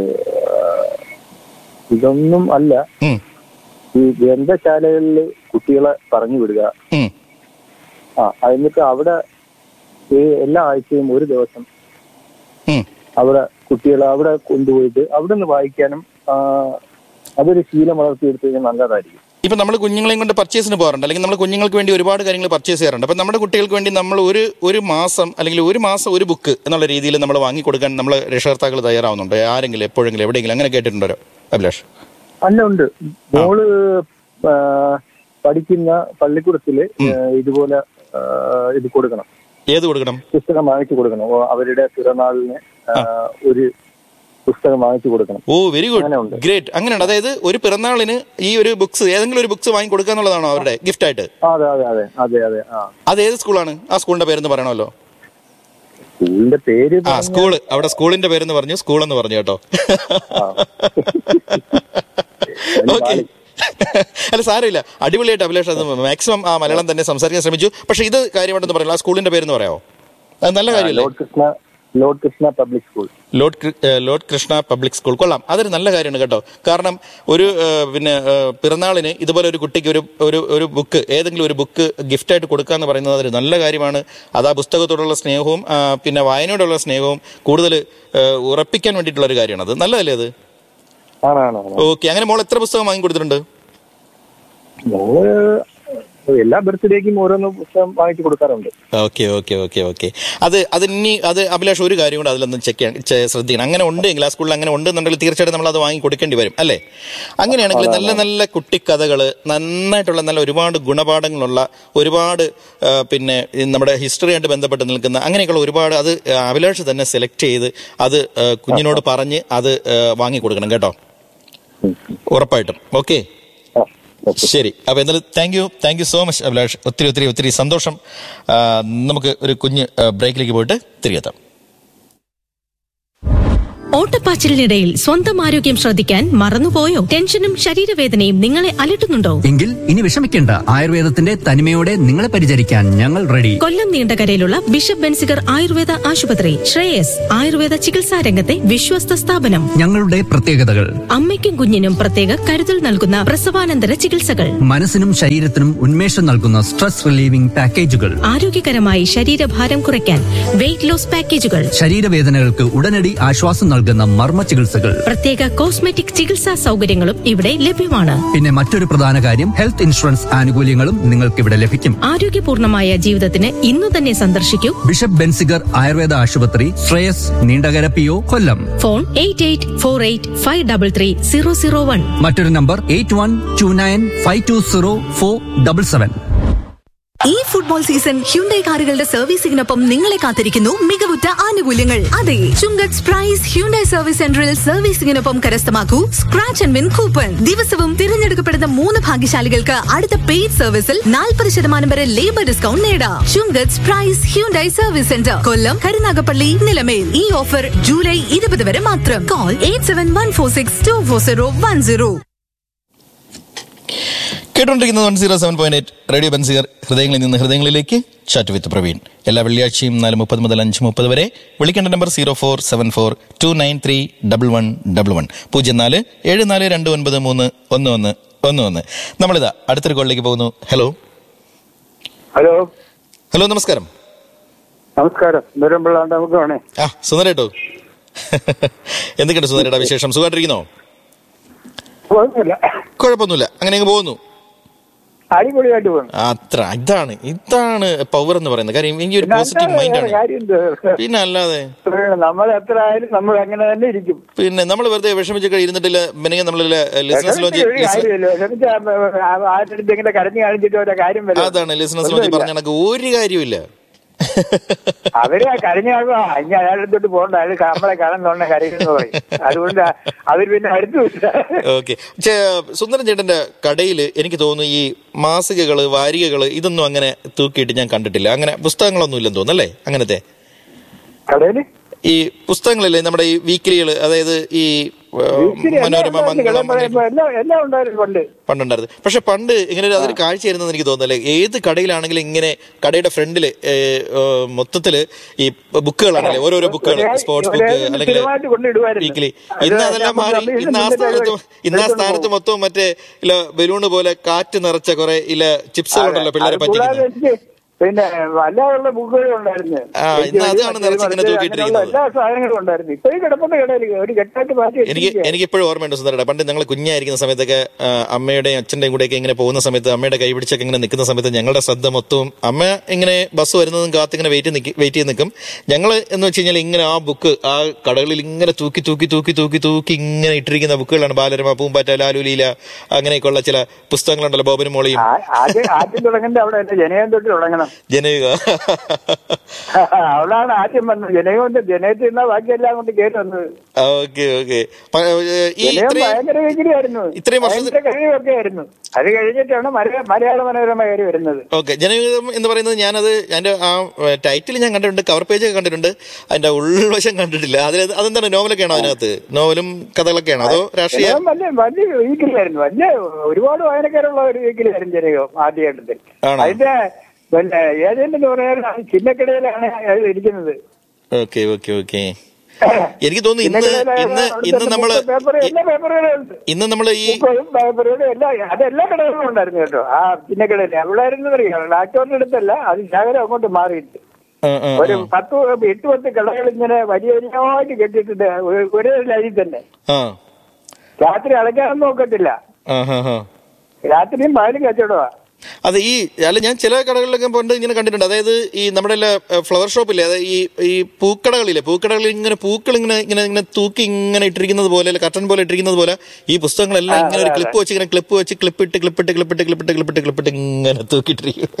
ഇതൊന്നും അല്ല ഉം, ഈ ഗ്രന്ഥശാലകളിൽ കുട്ടികളെ പറഞ്ഞു വിടുക ഉം. ആ എന്നിട്ട് അവിടെ ഈ എല്ലാ ആഴ്ചയും ഒരു ദിവസം ഉം. അവിടെ കുട്ടികളെ അവിടെ കൊണ്ടുപോയിട്ട് അവിടെ നിന്ന് വായിക്കാനും ആ, അതൊരു ശീലം വളർത്തിയെടുത്തു കഴിഞ്ഞാൽ നല്ലതായിരിക്കും ഇപ്പൊ നമ്മൾ കുഞ്ഞുങ്ങളെയും കൊണ്ട് പർച്ചേസിന് പോകാറുണ്ട് അല്ലെങ്കിൽ നമ്മൾ കുഞ്ഞുങ്ങൾക്ക് വേണ്ടി ഒരുപാട് കാര്യങ്ങൾ പർച്ചേസ് ചെയ്യാറുണ്ട് അപ്പൊ നമ്മുടെ കുട്ടികൾക്ക് വേണ്ടി നമ്മൾ ഒരു ഒരു മാസം അല്ലെങ്കിൽ ഒരു മാസം ഒരു ബുക്ക് എന്നുള്ള രീതിയിൽ നമ്മൾ വാങ്ങിക്കൊടുക്കാൻ നമ്മൾ രക്ഷകർത്താക്കൾ തയ്യാറാവുന്നുണ്ട് ആരെങ്കിലും എപ്പോഴെങ്കിലും എവിടെയെങ്കിലും അങ്ങനെ കേട്ടിട്ടുണ്ടോ അഭിലാഷ് അല്ല ഉണ്ട് മോള് ആ, പഠിക്കുന്ന പള്ളിക്കൂടത്തില് ആ, ഇതുപോലെ ആ, ഇത് കൊടുക്കണം ഏത് കൊടുക്കണം പുസ്തകം വാങ്ങിച്ചു കൊടുക്കണം ഓ, അവരുടെ പിറന്നാളിന് ആ, ഒരു പുസ്തകം വാങ്ങിച്ചു കൊടുക്കണം ഓ വെരി ഗുഡ് അങ്ങനെ ഉണ്ട്. ഗ്രേറ്റ് അങ്ങനെയുണ്ട് അതായത് ഒരു പിറന്നാളിന് ഈ ഒരു ബുക്സ് ഏതെങ്കിലും ഒരു ബുക്സ് വാങ്ങി കൊടുക്കുക എന്നുള്ളതാണോ അവരുടെ ഗിഫ്റ്റ് ആയിട്ട് ആ, അതെ അതെ അതെ അതെ അതെ ആ അത് ഏത് സ്കൂളാണ് ആ സ്കൂളിന്റെ പേരെന്ന് പറയണമല്ലോ സ്കൂളിന്റെ പേര് ആ പറഞ്ഞ- സ്കൂള് അവിടെ സ്കൂളിന്റെ പേരെന്ന് പറഞ്ഞു സ്കൂൾ എന്ന് പറഞ്ഞു കേട്ടോ ഓക്കെ അല്ല സാരമില്ല അടിപൊളിയായിട്ട് അഭിലാഷ് അത് മാക്സിമം ആ മലയാളം തന്നെ സംസാരിക്കാൻ ശ്രമിച്ചു പക്ഷെ ഇത് കാര്യമായിട്ടെന്ന് പറയില്ല ആ സ്കൂളിന്റെ പേരെന്ന് പറയാമോ അത് നല്ല കാര്യമല്ലേ Lord Krishna Lord Krishna public school Lord കൃ- ഏഹ് ലോർഡ് കൃഷ്ണ പബ്ലിക് സ്കൂൾ കൊള്ളാം അതൊരു നല്ല കാര്യമാണ് കേട്ടോ കാരണം ഒരു ഏഹ് പിന്നെ ഏഹ് പിറന്നാളിന് ഇതുപോലെ ഒരു കുട്ടിക്ക് ഒരു ഒരു ഒരു ബുക്ക് ഏതെങ്കിലും ഒരു ബുക്ക് ഗിഫ്റ്റായിട്ട് കൊടുക്കുക എന്ന് പറയുന്നത് അതൊരു നല്ല കാര്യമാണ് അത് ആ പുസ്തകത്തോടുള്ള സ്നേഹവും ആ, പിന്നെ വായനയോടുള്ള സ്നേഹവും കൂടുതൽ ഏഹ് ഉറപ്പിക്കാൻ വേണ്ടിയിട്ടുള്ള ഒരു കാര്യമാണ് അത് നല്ലതല്ലേ അത് ആണാണ് ആണ്. ഓക്കെ അങ്ങനെ മോൾ എത്ര പുസ്തകം വാങ്ങി കൊടുത്തിട്ടുണ്ട് മോള് എല്ലാ ബർത്ത്ഡേക്കും ഓരോന്ന് പുസ്തകം വാങ്ങിച്ചു കൊടുക്കാറുണ്ട് ഓക്കെ ഓക്കെ ഓക്കെ ഓക്കെ അത് അത് ഇനി അത് അഭിലാഷ് ഒരു കാര്യം കൂടെ അതിലൊന്ന് ചെക്ക് ചെയ്യാൻ ചെ- ശ്രദ്ധിക്കണം അങ്ങനെ ഉണ്ടെങ്കിൽ ആ സ്കൂളിൽ അങ്ങനെ ഉണ്ടെന്നുണ്ടെങ്കിൽ തീർച്ചയായിട്ടും നമ്മൾ അത് വാങ്ങി കൊടുക്കേണ്ടി വരും അല്ലേ അങ്ങനെയാണെങ്കിൽ നല്ല നല്ല കുട്ടിക്കഥകൾ നന്നായിട്ടുള്ള നല്ല ഒരുപാട് ഗുണപാഠങ്ങളുള്ള ഒരുപാട് ആ, പിന്നെ ഈ നമ്മുടെ ഹിസ്റ്ററിയായിട്ട് ബന്ധപ്പെട്ട് നിൽക്കുന്ന അങ്ങനെയൊക്കെയുള്ള ഒരുപാട് അത് അഭിലാഷ് തന്നെ സെലക്ട് ചെയ്ത് അത് ആ, കുഞ്ഞിനോട് പറഞ്ഞ് അത് ആ, വാങ്ങി കൊടുക്കണം കേട്ടോ ഉറപ്പായിട്ടും ഓക്കെ ആ, ഓക്കെ. ശരി അപ്പൊ എന്തായാലും thank you thank you so much Abhilash ഒത്തിരി ഒത്തിരി ഒത്തിരി സന്തോഷം ആ, നമുക്ക് ഒരു കുഞ്ഞ് ബ്രേക്കിലേക്ക് പോയിട്ട് തിരികെ എത്താം ഓട്ടപ്പാച്ചിലിനിടയിൽ സ്വന്തം ആരോഗ്യം ശ്രദ്ധിക്കാൻ മറന്നുപോയോ ടെൻഷനും ശരീരവേദനയും നിങ്ങളെ അലട്ടുന്നുണ്ടോ എങ്കിൽ ഇനി വിഷമിക്കേണ്ട ആയുർവേദത്തിന്റെ തനിമയോടെ നിങ്ങളെ പരിചരിക്കാൻ ഞങ്ങൾ റെഡി കൊല്ലം നീണ്ടകരയിലുള്ള ബിഷപ്പ് ബെൻസിഗർ ആയുർവേദ ആശുപത്രി ശ്രേയസ് ആയുർവേദ ചികിത്സാ രംഗത്തെ വിശ്വസ്ത സ്ഥാപനം ഞങ്ങളുടെ പ്രത്യേകതകൾ അമ്മയ്ക്കും കുഞ്ഞിനും പ്രത്യേക കരുതൽ നൽകുന്ന പ്രസവാനന്തര ചികിത്സകൾ മനസ്സിനും ശരീരത്തിനും ഉന്മേഷം നൽകുന്ന സ്ട്രെസ് റിലീവിംഗ് പാക്കേജുകൾ ആരോഗ്യകരമായി ശരീരഭാരം കുറയ്ക്കാൻ വെയിറ്റ് ലോസ് പാക്കേജുകൾ ശരീരവേദനകൾക്ക് ഉടനടി ആശ്വാസം നൽകുന്ന മർമ്മ ചികിത്സകൾ പ്രത്യേക കോസ്മെറ്റിക് ചികിത്സാ സൗകര്യങ്ങളും ഇവിടെ ലഭ്യമാണ് പിന്നെ മറ്റൊരു പ്രധാന കാര്യം ഹെൽത്ത് ഇൻഷുറൻസ് ആനുകൂല്യങ്ങളും നിങ്ങൾക്ക് ഇവിടെ ലഭിക്കും ആരോഗ്യപൂർണമായ ജീവിതത്തിന് ഇന്നു തന്നെ സന്ദർശിക്കൂ ബിഷപ്പ് ബെൻസിഗർ ആയുർവേദ ആശുപത്രി Shreyas Neendakara P O Kollam phone eight eight four eight five double three zero zero one മറ്റൊരു number eight one two nine five two zero four double seven ഈ ഫുട്ബോൾ സീസൺ ഹ്യുണ്ടൈ കാറുകളുടെ സർവീസിംഗിനൊപ്പം നിങ്ങളെ കാത്തിരിക്കുന്നു മികവുറ്റ ആനുകൂല്യങ്ങൾ അതെ ചുങ്കത്ത് പ്രൈസ് ഹ്യുണ്ടൈ സർവീസ് സെന്ററിൽ സർവീസിംഗിനൊപ്പം കരസ്ഥമാക്കൂ സ്ക്രാച്ച് ആൻഡ് വിൻ കൂപ്പൺ ദിവസവും തിരഞ്ഞെടുക്കപ്പെടുന്ന മൂന്ന് ഭാഗ്യശാലികൾക്ക് അടുത്ത പെയ്ഡ് സർവീസിൽ നാൽപ്പത് ശതമാനം വരെ ലേബർ ഡിസ്കൗണ്ട് നേടാം Chungath prize Hyundai service centre Kollam Karunagappally Nilamel ഈ ഓഫർ ജൂലൈ ഇരുപത് വരെ മാത്രം call eight seven one four six two four zero one zero കേട്ടുകൊണ്ടിരിക്കുന്നത് one zero seven point eight radio Benziger ഹൃദയങ്ങളിൽ നിന്ന് ഹൃദയങ്ങളിലേക്ക് ചാറ്റ് വിത്ത് പ്രവീൺ എല്ലാ വെള്ളിയാഴ്ചയും നാല് മുപ്പത് മുതൽ അഞ്ച് മുപ്പത് വരെ വിളിക്കേണ്ട number zero four seven four two nine three double one double one പൂജ്യം നാല് ഏഴ് നാല് രണ്ട് ഒൻപത് മൂന്ന് ഒന്ന് ഒന്ന് ഒന്ന് ഒന്ന് നമ്മളിതാ അടുത്തൊരു കോളിലേക്ക് പോകുന്നു ഹലോ ഹലോ ഹലോ നമസ്കാരം നമസ്കാരം ദൂരമ്പിള്ളാണ്ട് നമുക്ക് വേണേ ആ സുന്ദരേട്ടോ എന്തൊക്കെയുണ്ട് സുന്ദരേട്ടാ വിശേഷം സുഖമായിട്ടിരിക്കുന്നോ കുഴപ്പമില്ല കുഴപ്പമൊന്നുമില്ല അങ്ങനെ അങ്ങ് പോകുന്നു അടിപൊളിയായിട്ട് പോകുന്നു അത്ര ഇതാണ് ഇതാണ് പവർ എന്ന് പറയുന്നത് കാര്യം എനിക്ക് ഒരു പോസിറ്റീവ് മൈൻഡാണ് കാര്യമുണ്ട് പിന്നെ അല്ലാതെ നമ്മൾ എത്ര ആയാലും നമ്മൾ അങ്ങനെ തന്നെ ഇരിക്കും പിന്നെ നമ്മൾ വെറുതെ വിഷമിച്ചൊക്കെ ഇരുന്നിട്ടില്ല പിന്നെ നമ്മൾ ലിസണസ് ലോഞ്ച് ഒരു കാര്യമില്ല ക്ഷമിച്ചാ ആരുടെ ഇങ്ങനെ കരഞ്ഞു കാണിച്ചിട്ട് ഒരു കാര്യം വരും അതാണ് ലിസണസ് ലോഞ്ച് പറഞ്ഞ കണക്ക് ഒരു കാര്യമില്ല അവര് കരഞ്ഞാകും ഇനി അയാളുടെ തൊട്ട് പോകണ്ട അയാൾ നമ്മളെ കാണാൻ തോന്നുന്ന കരയെന്ന് പറയും അതുകൊണ്ട് അവര് പിന്നെ അടുത്തുമില്ല ഓക്കെ സുന്ദരൻ ചേട്ടന്റെ കടയിൽ എനിക്ക് തോന്നുന്നു ഈ മാസികകള് വാരികകള് ഇതൊന്നും അങ്ങനെ തൂക്കിയിട്ട് ഞാൻ കണ്ടിട്ടില്ല അങ്ങനെ പുസ്തകങ്ങളൊന്നും ഇല്ലെന്ന് തോന്നുന്നു അല്ലേ അങ്ങനത്തെ കടയില് ഈ പുസ്തകങ്ങളില്ലേ നമ്മുടെ ഈ വീക്കിലികൾ അതായത് ഈ ഏ, ഇച്ചിരി എല്ലാം മനോരമ ഉണ്ടായിരുന്നു. മംഗളം അങ്ങനെ ഇപ്പൊ എല്ലാം എല്ലാം ഉണ്ടായിരുന്നു പണ്ട് പണ്ടുണ്ടായിരുന്നു പക്ഷെ പണ്ട് ഇങ്ങനെ ഒരു അതൊരു കാഴ്ചയായിരുന്നെന്ന് എനിക്ക് തോന്നുന്നല്ലേ ഏത് കടയിലാണെങ്കിലും ഇങ്ങനെ കടയുടെ ഫ്രണ്ടില് ഏ, ഏ, മൊത്തത്തില് ഈ ബുക്കുകളാണല്ലേ ഓരോരോ ബുക്കുകൾ ഒരേ- സ്പോർട്സ് ഒരേ ബുക്ക് ഒന്ന് അല്ലെങ്കിൽ സ്ഥിരമായിട്ട് കൊണ്ടിടുമായിരുന്നു. വീക്കിലി അത് ഇന്ന് അതെല്ലാം ഞാൻ മാറി പറഞ്ഞ ഇന്ന് ആ ഇതിന്റെ സ്ഥാനത്ത് ഇന്ന് ആ എടുത്തോണ്ട് സ്ഥാനത്ത് പോകും. മൊത്തം മറ്റേ ഇല്ല ബലൂണ് പോലെ കാറ്റ് നിറച്ച കുറെ ഇല്ല ചിപ്സുകളുണ്ടല്ലോ പിള്ളേരെ അത് കൂടാതെ പറ്റിക്കുന്നത് എനിക്ക് പിന്നെ അല്ലാതുള്ള ബുക്കുകളും ഉണ്ടായിരുന്നു ആ, ഇന്ന് അതാണ് നിറച്ച് ഇങ്ങനെ തൂക്കിയിട്ടിരിക്കുന്നത്. എല്ലാ സാധനങ്ങളും ഉണ്ടായിരുന്നു ഇപ്പൊ ഈ കിടപ്പുന്ന കടയിൽ ഒരു കെട്ടായിട്ട് മാറ്റി എനിക്ക് വെച്ചിരിക്കുകയാ. എനിക്ക് ഇപ്പോഴും ഓർമ്മയുണ്ട് സുന്ദരയുടെ പണ്ട് ഞങ്ങൾ കുഞ്ഞായിരിക്കുന്ന സമയത്തൊക്കെ ആ, അമ്മയുടെയും അച്ഛന്റെയും കൂടെയൊക്കെ ഇങ്ങനെ പോകുന്ന സമയത്ത് അമ്മയുടെ കൈ പിടിച്ചൊക്കെ ഇങ്ങനെ നിൽക്കുന്ന സമയത്ത് ഞങ്ങളുടെ ശ്രദ്ധ മൊത്തവും അമ്മ ഇങ്ങനെ ബസ് വരുന്നതും കാത്ത് ഇങ്ങനെ വെയിറ്റ് വെയിറ്റ് ചെയ്ത് നിൽക്കും ഞങ്ങൾ എന്ന് വെച്ച് കഴിഞ്ഞാൽ ഇങ്ങനെ ആ ബുക്ക് ആ കടകളിൽ ഇങ്ങനെ തൂക്കി തൂക്കി തൂക്കി തൂക്കി തൂക്കി ഇങ്ങനെ ഇട്ടിരിക്കുന്ന ബുക്കുകളാണ് ബാലരമ പൂമ്പാറ്റ ലാലുലീല അങ്ങനെയൊക്കെയുള്ള ചില പുസ്തകങ്ങളുണ്ടല്ലോ ബോബനും മോളിയും ആ- ആദ്യം ആദ്യം തുടങ്ങേണ്ട അവിടെ എന്റെ ജനയം തൊട്ട് തുടങ്ങണം ജനയുഗ അവളാണ് ആദ്യം വന്നത് ജനകൊണ്ട് ജനയത്തിൽ നിന്നാ ബാക്കിയെല്ലാം കൊണ്ട് കയറി വന്നത് ഓക്കെ ഓക്കെ ഈ ജനയം ഇത്രയും ഭയങ്കര വിഗ്രഹമായിരുന്നു ഇത്രയും വർഷത്തിൽ- ഭയങ്കര കഴിവൊക്കെ ആയിരുന്നു അത് കഴിഞ്ഞിട്ടാണ് മലയാള മലയാള മനോരമ കയറി വരുന്നത് ഓക്കെ ജനയുഗം എന്ന് പറയുന്നത് ഞാനത് അതിന്റെ ആ ടൈറ്റിൽ ഞാൻ കണ്ടിട്ടുണ്ട് കവർ പേജ് ഒക്കെ കണ്ടിട്ടുണ്ട് അതിന്റെ ഉൾവശം കണ്ടിട്ടില്ല അതിൽ അതെന്താണ് നോവലൊക്കെയാണോ അതിനകത്ത് നോവലും കഥകളൊക്കെയാണോ അതോ രാഷ്ട്രീയ ജനകം വലിയ വലിയ വീക്കിലായിരുന്നു വലിയ ഒരുപാട് വായനക്കാരുള്ള ഒരു വീക്കിലായിരുന്നു ജനകം ആദ്യഘട്ടത്തിൽ ആണോ? അതിന്റെ പിന്നെ ഏജന്റ് എന്ന് പറയാൻ ചിന്നക്കടയിലാണ് അത് ഇരിക്കുന്നത് ഓക്കെ ഓക്കെ ഓക്കെ എനിക്ക് തോന്നുന്നു ഇന്ന് ചിന്നക്കടയിലെ ഇന്ന് അവിടുത്തെ ഇന്ന് നമ്മള് പേപ്പർ എല്ലാ പേപ്പറുകളും ഉണ്ട് ഇന്ന് നമ്മൾ ഈ ബുക്കും പേപ്പറുകളും എല്ലാം അതെല്ലാ കടകളിലും ഉണ്ടായിരുന്നു കേട്ടോ ആ ചിന്നക്കടയിൽ എവിടെയായിരുന്നു അറിയാം ലാക്ടോറിന്റെ അടുത്തല്ല അത് ശകലം അങ്ങോട്ട് മാറിയിട്ട് ആ, ആ, ഒരു ആ. പത്ത് എട്ട് പത്ത് കടകൾ ഇങ്ങനെ വലിയ വലിയമായിട്ട് കെട്ടിയിട്ടുണ്ട് ഒരു- ഒരേ ലൈനിൽ തന്നെ ആ രാത്രി അടയ്ക്കാനൊന്നും നോക്കത്തില്ല ആ, ആ, ആ. രാത്രിയും പകലും കച്ചവടമാ അത് ഈ അല്ല ഞാൻ ചില കടകളിലൊക്കെ പോയിട്ട് ഇങ്ങനെ കണ്ടിട്ടുണ്ട് അതായത് ഈ നമ്മുടെ ഫ്ലവർ ഷോപ്പില്ലേ അതായത് ഈ ഈ പൂക്കടകളില്ലേ പൂക്കടകളിൽ ഇങ്ങനെ പൂക്കൾ ഇങ്ങനെ ഇങ്ങനെ ഇങ്ങനെ തൂക്കി ഇങ്ങനെ ഇട്ടിരിക്കുന്നത് പോലെ അല്ല കട്ടൻ പോലെ ഇട്ടിരിക്കുന്നത് പോലെ ഈ പുസ്തകങ്ങളെല്ലാം ഇങ്ങനെ ഒരു ക്ലിപ്പ് വെച്ച് ഇങ്ങനെ ക്ലിപ്പ് വെച്ച് ക്ലിപ്പിട്ട് ക്ലിപ്പിട്ട് ക്ലിപ്പിട്ട് ക്ലിപ്പിട്ട് ക്ലിപ്പിട്ട് ക്ലിപ്പിട്ട് ഇങ്ങനെ തൂക്കിയിട്ടിരിക്കും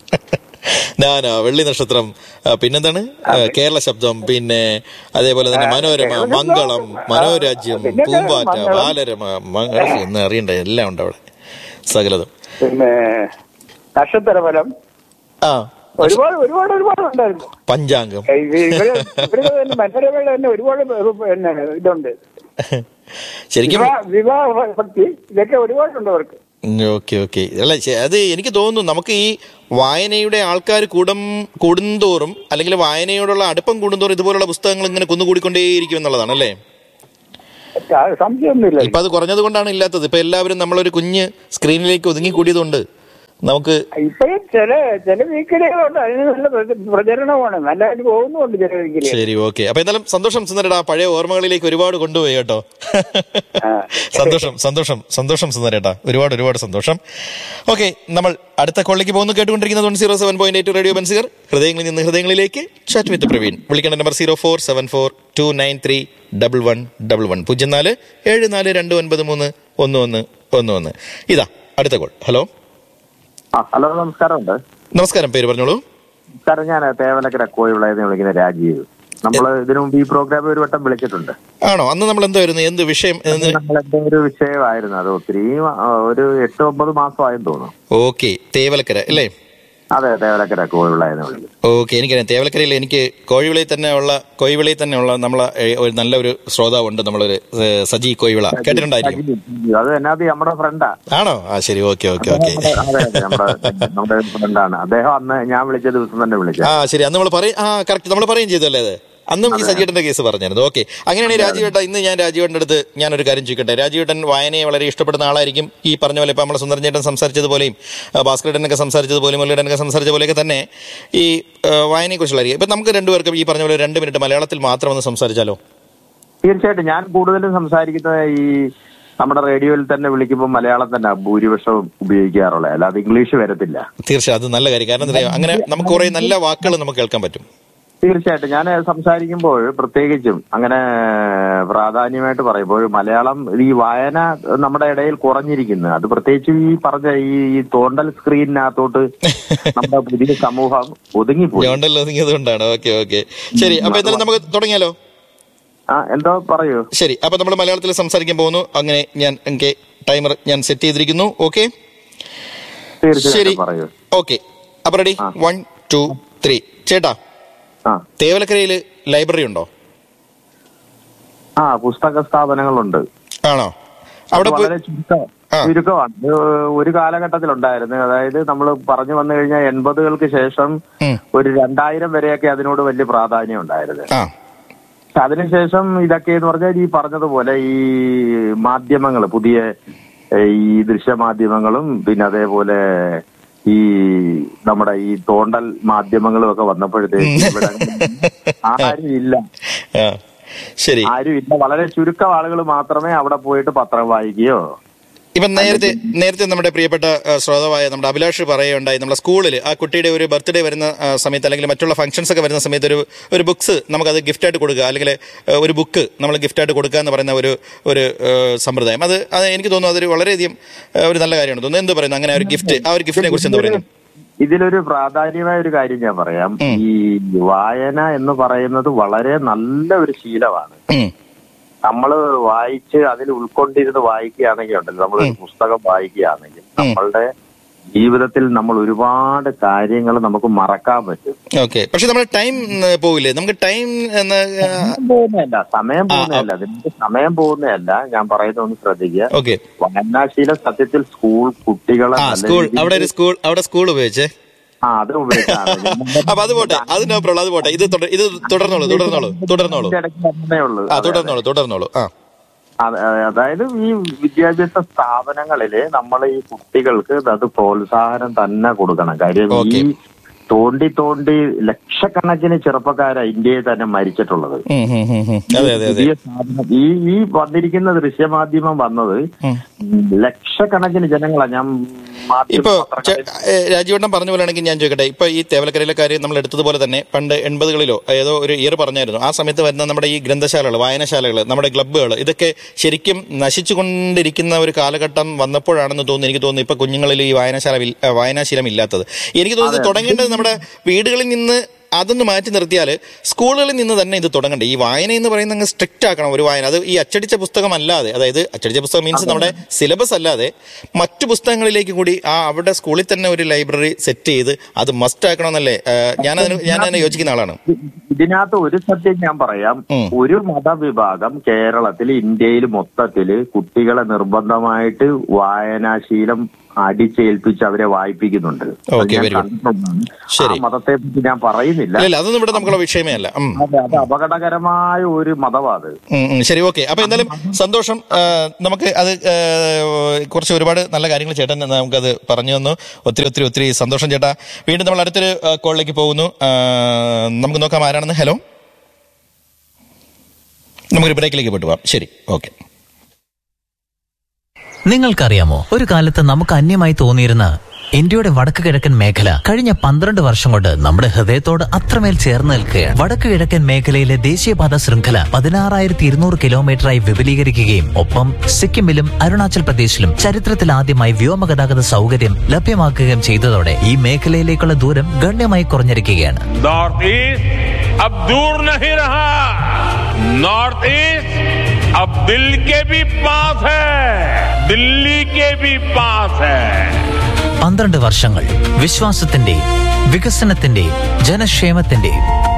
ഞാനാ വെള്ളി നക്ഷത്രം ആ, പിന്നെന്താണ് ആ, കേരള ശബ്ദം പിന്നെ അതേപോലെ തന്നെ മനോരമ മംഗളം മനോരാജ്യം പൂമ്പാറ്റ ബാലരമ മംഗള എന്ന് അറിയണ്ട എല്ലാം ഉണ്ട് അവിടെ സകലതും പിന്നെ നക്ഷത്ര ഫലം ആ ഒരുപാട് ഒരുപാട് ഒരുപാട് ഉണ്ടായിരുന്നു പഞ്ചാംഗം ഇത് ഇവര് ഇവരുടെ തന്നെ മനോരമയുടെ തന്നെ ഒരുപാട് പിന്നെ ഇതുണ്ട് ശരിക്കും വിവാഹ വിവാഹ ഭക്തി ഇതൊക്കെ ഒരുപാടുണ്ട് അവർക്ക് ഓക്കെ ഓക്കെ അല്ല ശ- അത് എനിക്ക് തോന്നുന്നു നമുക്ക് ഈ വായനയുടെ ആൾക്കാർ കൂടും കൂടുന്തോറും അല്ലെങ്കിൽ വായനയോടുള്ള അടുപ്പം കൂടുന്തോറും ഇതുപോലുള്ള പുസ്തകങ്ങൾ ഇങ്ങനെ കുന്നുകൂടിക്കൊണ്ടേയിരിക്കും എന്നുള്ളതാണ് അല്ലേ ആ, സംശയമൊന്നുമില്ല ഇപ്പൊ അത് കുറഞ്ഞത് കൊണ്ടാണ് ഇല്ലാത്തത് ഇപ്പൊ എല്ലാവരും നമ്മളൊരു കുഞ്ഞ് സ്ക്രീനിലേക്ക് ഒതുങ്ങി കൂടിയതുകൊണ്ട് നമുക്ക് ഇപ്പോഴും ചില ചില വീക്കിലുകളുണ്ട് അതിന് നല്ല പ്രച- പ്രചരണമാണ് നല്ലതായിട്ട് പോകുന്നുണ്ട് ചില വീക്കില് ശരി ഓക്കെ അപ്പൊ എന്തായാലും സന്തോഷം സുന്ദരടാ പഴയ ഓർമ്മകളിലേക്ക് ഒരുപാട് കൊണ്ടുപോയി കേട്ടോ സന്തോഷം സന്തോഷം സന്തോഷം സുന്ദരേട്ടാ ഒരുപാട് ഒരുപാട് സന്തോഷം ഓക്കെ നമ്മൾ അടുത്ത കോളിലേക്ക് പോകുന്നു കേട്ടുകൊണ്ടിരിക്കുന്നത് one zero seven point eight radio Benziger ഹൃദയങ്ങളിൽ നിന്ന് ഹൃദയങ്ങളിലേക്ക് ചാറ്റ് വിത്ത് പ്രവീൺ വിളിക്കേണ്ട number zero four seven four two nine three double one double one പൂജ്യം നാല് ഏഴ് നാല് രണ്ട് ഒൻപത് മൂന്ന് ഒന്ന് ഒന്ന് ഒന്ന് ഒന്ന് ഇതാ അടുത്ത കോൾ ഹലോ ആ ഹലോ നമസ്കാരമുണ്ട് നമസ്കാരം പേര് പറഞ്ഞോളൂ സാർ ഞാൻ തേവലക്കര കോഴിവിളയെന്ന് വിളിക്കുന്ന രാജീവ് നമ്മൾ ഇതിനു മുമ്പ് ഈ പ്രോഗ്രാം ഒരു വട്ടം വിളിച്ചിട്ടുണ്ട് ആണോ അന്ന് നമ്മൾ എന്തായിരുന്നു എന്ത് വിഷയം എന്ന് നമ്മൾ എന്തോ ഒരു വിഷയമായിരുന്നു അത് ഒത്തിരി ആ, ഒരു എട്ട് ഒമ്പത് മാസമായെന്ന് തോന്നുന്നു ഓക്കെ തേവലക്കര അല്ലേ അതെ തേവലക്കര കോഴിവിളയെന്ന് വിളിക്കുന്നത് ഓക്കെ എനിക്കറിയാം തേവലക്കരയിൽ എനിക്ക് കോഴിവിളയിൽ തന്നെ ഉള്ള കോഴിവിളയിൽ തന്നെ ഉള്ള നമ്മളെ ഏ, ഒരു നല്ലൊരു ശ്രോതാവുണ്ട് നമ്മളൊരു ഏ, സജി കോഴിവിള കേട്ടിട്ടുണ്ടായിരിക്കും അത് എന്നാത് നമ്മുടെ ഫ്രണ്ടാ ആണോ ആ ശരി ഓക്കെ ഓക്കെ ഓക്കെ അതെ അതെ നമ്മുടെ നമ്മുടെ ഫ്രണ്ടാണ് അദ്ദേഹം അന്ന് ഞാൻ വിളിച്ച ദിവസം തന്നെ വിളിച്ചത് ആ ശരി അന്ന് നമ്മൾ പറയും ആ കറക്റ്റ് നമ്മൾ പറയുകയും ചെയ്തല്ലേ അത് അന്നും ഈ സജിയേട്ടന്റെ കേസ് പറഞ്ഞായിരുന്നു ഓക്കെ അങ്ങനെയാണെങ്കിൽ രാജീവേട്ട ഇന്ന് ഞാൻ രാജീവേട്ടൻ്റെ അടുത്ത് ഞാനൊരു കാര്യം ചോദിക്കട്ടെ രാജീവേട്ടൻ വായനയെ വളരെ ഇഷ്ടപ്പെടുന്ന ആളായിരിക്കും ഈ പറഞ്ഞ പോലെ ഇപ്പം നമ്മുടെ സുന്ദരൻ സംസാരിച്ചതുപോലെയും ആ, ഭാസ്കരേട്ടനൊക്കെ സംസാരിച്ചതുപോലെയും മുരളിയേട്ടനൊക്കെ സംസാരിച്ച പോലെയൊക്കെ തന്നെ ഈ ആ, വായനയെക്കുറിച്ചുള്ളതായിരിക്കും ഇപ്പം നമുക്ക് രണ്ടുപേർക്കും ഈ പറഞ്ഞ പോലെ രണ്ട് മിനിറ്റ് മലയാളത്തിൽ മാത്രം ഒന്ന് സംസാരിച്ചാലോ തീർച്ചയായിട്ടും ഞാൻ കൂടുതലും സംസാരിക്കുന്നത് ഈ നമ്മുടെ റേഡിയോയിൽ തന്നെ വിളിക്കുമ്പോൾ മലയാളം തന്നെ ഭൂരിപക്ഷവും ഉപയോഗിക്കാറുള്ളത് അല്ലാതെ ഇംഗ്ലീഷ് വരത്തില്ല തീർച്ചയായും അത് നല്ല കാര്യം കാരണം എന്താ അറിയോ? അങ്ങനെ നമുക്ക് കുറെ നല്ല വാക്കുകൾ നമുക്ക് കേൾക്കാൻ പറ്റും തീർച്ചയായിട്ടും ഞാൻ സംസാരിക്കുമ്പോൾ പ്രത്യേകിച്ചും അങ്ങനെ പ്രാധാന്യമായിട്ട് പറയുമ്പോൾ മലയാളം ഈ വായന നമ്മുടെ ഇടയിൽ കുറഞ്ഞിരിക്കുന്നു അത് പ്രത്യേകിച്ച് ഈ പറഞ്ഞ ഈ ഈ തോണ്ടൽ സ്ക്രീനിനകത്തോട്ട് നമ്മുടെ പുതിയ സമൂഹം ഒതുങ്ങിപ്പോയി ഞോണ്ടല്ലോ ഒതുങ്ങിയതുകൊണ്ടാണ് ഓക്കെ ഓക്കെ ശരി അപ്പൊ എന്തായാലും നമുക്ക് തുടങ്ങിയാലോ ആ എന്തോ പറയൂ ശരി അപ്പൊ നമ്മൾ മലയാളത്തിൽ സംസാരിക്കാൻ പോകുന്നു അങ്ങനെ ഞാൻ എനിക്ക് ടൈമർ ഞാൻ സെറ്റ് ചെയ്തിരിക്കുന്നു ഓക്കെ ശരി തീർച്ചയായിട്ടും പറയൂ ഓക്കെ അപ്പൊ റെഡി വൺ ടു ത്രീ ചേട്ടാ ആ തേവലക്കരയിൽ ലൈബ്രറി ഉണ്ടോ ആ പുസ്തക സ്ഥാപനങ്ങളുണ്ട് ആണോ അവിടെ അത് പോയി- വളരെ ചുരുക്കം ആ. ചുരുക്കമാണ് ഇത് ഒരു കാലഘട്ടത്തിലുണ്ടായിരുന്നു അതായത് നമ്മൾ പറഞ്ഞു വന്നു കഴിഞ്ഞാൽ എൺപതുകൾക്ക് ശേഷം ഉം. ഒരു രണ്ടായിരം വരെയൊക്കെ അതിനോട് വലിയ പ്രാധാന്യം ഉണ്ടായിരുന്നു ആ പക്ഷെ അതിനുശേഷം ഇതൊക്കെ എന്ന് പറഞ്ഞാൽ ഈ പറഞ്ഞതുപോലെ ഈ മാധ്യമങ്ങൾ പുതിയ ഏ, ഈ ദൃശ്യമാധ്യമങ്ങളും പിന്നെ അതേപോലെ ഈ നമ്മുടെ ഈ തോണ്ടൽ മാധ്യമങ്ങളും ഒക്കെ വന്നപ്പോഴത്തേക്ക് ഇവിടെ ആരും ഇല്ല ആ ശരി ആരും ഇല്ല വളരെ ചുരുക്കം ആളുകൾ മാത്രമേ അവിടെ പോയിട്ട് പത്രം വായിക്കുകയോ ഇപ്പൊ നേരത്തെ നേരത്തെ നമ്മുടെ പ്രിയപ്പെട്ട ആ, ശ്രോതാവായ നമ്മുടെ അഭിലാഷ് പറയുകയുണ്ടായി നമ്മുടെ സ്കൂളിൽ ആ കുട്ടിയുടെ ഒരു ബർത്ത്ഡേ വരുന്ന ആ, സമയത്ത് അല്ലെങ്കിൽ മറ്റുള്ള ഫംഗ്ഷൻസ് ഒക്കെ വരുന്ന സമയത്ത് ഒരു ഒരു ബുക്സ് നമുക്കത് ഗിഫ്റ്റായിട്ട് കൊടുക്കുക അല്ലെങ്കിൽ ആ, ഒരു ബുക്ക് നമ്മൾ ഗിഫ്റ്റായിട്ട് കൊടുക്കുക എന്ന് പറയുന്ന ഒരു ഒരു ആ, സമ്പ്രദായം അത് അത് എനിക്ക് തോന്നുന്നു അതൊരു വളരെയധികം ആ, ഒരു നല്ല കാര്യമാണ് തോന്നുന്നു എന്ത് പറയുന്നു അങ്ങനെ ഒരു ഗിഫ്റ്റ് ആ ഒരു ഗിഫ്റ്റിനെ കുറിച്ച് എന്താ പറയുന്നത് ഇതിലൊരു പ്രാധാന്യമായ ഒരു കാര്യം ഞാൻ പറയാം ഉം. ഈ വായന എന്ന് പറയുന്നത് വളരെ നല്ല ഒരു ശീലമാണ് ഉം. നമ്മൾ വായിച്ച് അതിൽ ഉൾക്കൊണ്ടിരുന്ന് വായിക്കുകയാണെങ്കിൽ ഉണ്ടല്ലോ നമ്മൾ ഒരു പുസ്തകം വായിക്കുകയാണെങ്കിൽ നമ്മളുടെ ജീവിതത്തിൽ നമ്മൾ ഒരുപാട് കാര്യങ്ങൾ നമുക്ക് മറക്കാൻ പറ്റും ഓക്കെ പക്ഷെ നമ്മുടെ ടൈം പോവില്ലേ നമുക്ക് ടൈം എന്ന സമയം പോകുന്നതല്ല സമയം പോകുന്നതല്ല അതിന്റെ സമയം പോകുന്നതല്ല ഞാൻ പറയുന്നത് ഒന്ന് ശ്രദ്ധിക്കുക ഓക്കെ വായനാശീലം സത്യത്തിൽ സ്കൂൾ കുട്ടികളെ ആ നല്ല സ്കൂൾ രീതിയിൽ- അവിടെ ഒരു സ്കൂൾ അവിടെ സ്കൂൾ ഉപയോഗിച്ചേ ആ അത് ഉപയോഗിച്ചാണ് അപ്പൊ അത് പോട്ടെ അത് നോ പ്രോബ്ലം അത് പോട്ടെ ഇത് തുട- ഇത് തുടർന്നോളൂ തുടർന്നോളൂ തുടർന്നോളൂ ഇതിന്റെ ഇടയ്ക്ക് വന്നതേ ഉള്ളൂ ആ തുടർന്നോളൂ തുടർന്നോളൂ ആ അത- അതായത് ഈ വിദ്യാഭ്യാസ സ്ഥാപനങ്ങളില് നമ്മൾ ഈ കുട്ടികൾക്ക് അത് പ്രോത്സാഹനം തന്നെ കൊടുക്കണം കാര്യം ഈ Okay. തോണ്ടി തോണ്ടി ലക്ഷക്കണക്കിന് ചെറുപ്പക്കാരാ ഇന്ത്യയിൽ തന്നെ മരിച്ചിട്ടുള്ളത് ഉം, ഉം, ഉം, ഉം. അതെ അതെ അതെ പുതിയ സാധനം ഈ ഈ വന്നിരിക്കുന്ന ദൃശ്യമാധ്യമം വന്നത് ലക്ഷക്കണക്കിന് ജനങ്ങളാ ഞാൻ മാധ്യമ ഇപ്പൊ പത്രങ്ങളിൽ- രാജീവണ്ണം പറഞ്ഞ പോലെയാണെങ്കിൽ ഞാൻ ചോദിക്കട്ടെ ഇപ്പൊ ഈ തേവലക്കരയിലെ കാര്യം നമ്മൾ എടുത്തതുപോലെ തന്നെ പണ്ട് എൺപതുകളിലോ ഏതോ ഒരു ഇയർ പറഞ്ഞായിരുന്നു ആ സമയത്ത് വരുന്ന നമ്മുടെ ഈ ഗ്രന്ഥശാലകൾ വായനശാലകൾ നമ്മുടെ ക്ലബ്ബുകൾ ഇതൊക്കെ ശരിക്കും നശിച്ചുകൊണ്ടിരിക്കുന്ന ഒരു കാലഘട്ടം വന്നപ്പോഴാണെന്ന് തോന്നുന്നു എനിക്ക് തോന്നുന്നു ഇപ്പൊ കുഞ്ഞുങ്ങളിൽ ഈ വായനശാല ഇൽ- ആ, വായനാശീലം ഇല്ലാത്തത് എനിക്ക് തോന്നുന്നത് തുടങ്ങേണ്ടത് നമ്മുടെ വീടുകളിൽ നിന്ന് അതൊന്ന് മാറ്റി നിർത്തിയാൽ സ്കൂളുകളിൽ നിന്ന് തന്നെ ഇത് തുടങ്ങണ്ടേ ഈ വായന എന്ന് പറയുന്നത് അങ്ങ് സ്ട്രിക്റ്റ് ആക്കണം ഒരു വായന അത് ഈ അച്ചടിച്ച പുസ്തകം അല്ലാതെ അതായത് അച്ചടിച്ച പുസ്തകം മീൻസ് നമ്മുടെ സിലബസ് അല്ലാതെ മറ്റു പുസ്തകങ്ങളിലേക്ക് കൂടി ആ അവിടെ സ്കൂളിൽ തന്നെ ഒരു ലൈബ്രറി സെറ്റ് ചെയ്ത് അത് മസ്റ്റ് ആക്കണമെന്നല്ലേ ഞാൻ അതിന് ഞാൻ അതിനെ യോജിക്കുന്ന ആളാണ് ഇതിനകത്ത് ഒരു സത്യം ഞാൻ പറയാം ഉം. ഒരു മതവിഭാഗം കേരളത്തിൽ ഇന്ത്യയിൽ മൊത്തത്തില് കുട്ടികളെ നിർബന്ധമായിട്ട് വായനാശീലം അടിച്ചേൽപ്പിച്ച് അവരെ വായിപ്പിക്കുന്നുണ്ട് അത് Okay, ഞാൻ very good. കണ്ടിട്ടുള്ളതാണ്. ശരി. ആ മതത്തെ പറ്റി ഞാൻ പറയുന്നില്ല ഇല്ല അതൊന്നും ഇവിടെ നമുക്കുള്ള വിഷയമേ അല്ല ഉം. അതെ അത് അപകടകരമായ ഒരു മതവാത് ഉം, ഉം, ശരി ഓക്കെ അപ്പൊ എന്തായാലും സന്തോഷം ആ, നമുക്ക് അത് ആ, കുറച്ച് ഒരുപാട് നല്ല കാര്യങ്ങൾ ചേട്ടൻ നമുക്കത് പറഞ്ഞു തന്നു ഒത്തിരി ഒത്തിരി ഒത്തിരി സന്തോഷം ചേട്ടാ വീണ്ടും നമ്മൾ അടുത്തൊരു ആ, കോളിലേക്ക് പോകുന്നു ആ, നമുക്ക് നോക്കാം ആരാണെന്ന് ഹലോ നമുക്കൊരു ബ്രേക്കിലേക്ക് പോയിട്ട് പോവാം ശരി ഓക്കെ നിങ്ങൾക്കറിയാമോ ഒരു കാലത്ത് നമുക്ക് അന്യമായി തോന്നിയിരുന്ന ഇന്ത്യയുടെ വടക്ക് കിഴക്കൻ മേഖല കഴിഞ്ഞ പന്ത്രണ്ട് വർഷം കൊണ്ട് നമ്മുടെ ഹൃദയത്തോട് അത്രമേൽ ചേർന്ന് നിൽക്കുകയാണ് വടക്ക് കിഴക്കൻ മേഖലയിലെ ദേശീയപാത ശൃംഖല പതിനാറായിരത്തി ഇരുന്നൂറ് കിലോമീറ്ററായി വിപുലീകരിക്കുകയും ഒപ്പം സിക്കിമിലും അരുണാചൽ പ്രദേശിലും ചരിത്രത്തിൽ ആദ്യമായി വ്യോമഗതാഗത സൗകര്യം ലഭ്യമാക്കുകയും ചെയ്തതോടെ ഈ മേഖലയിലേക്കുള്ള ദൂരം ഗണ്യമായി കുറഞ്ഞിരിക്കുകയാണ് नॉर्थ ईस्ट अब दूर नहीं रहा नॉर्थ ईस्ट अब दिल के भी पास है दिल्ली के भी पास है പന്ത്രണ്ട് വർഷങ്ങൾ വിശ്വാസത്തിന്റെ വികസനത്തിന്റെ ജനക്ഷേമത്തിന്റെ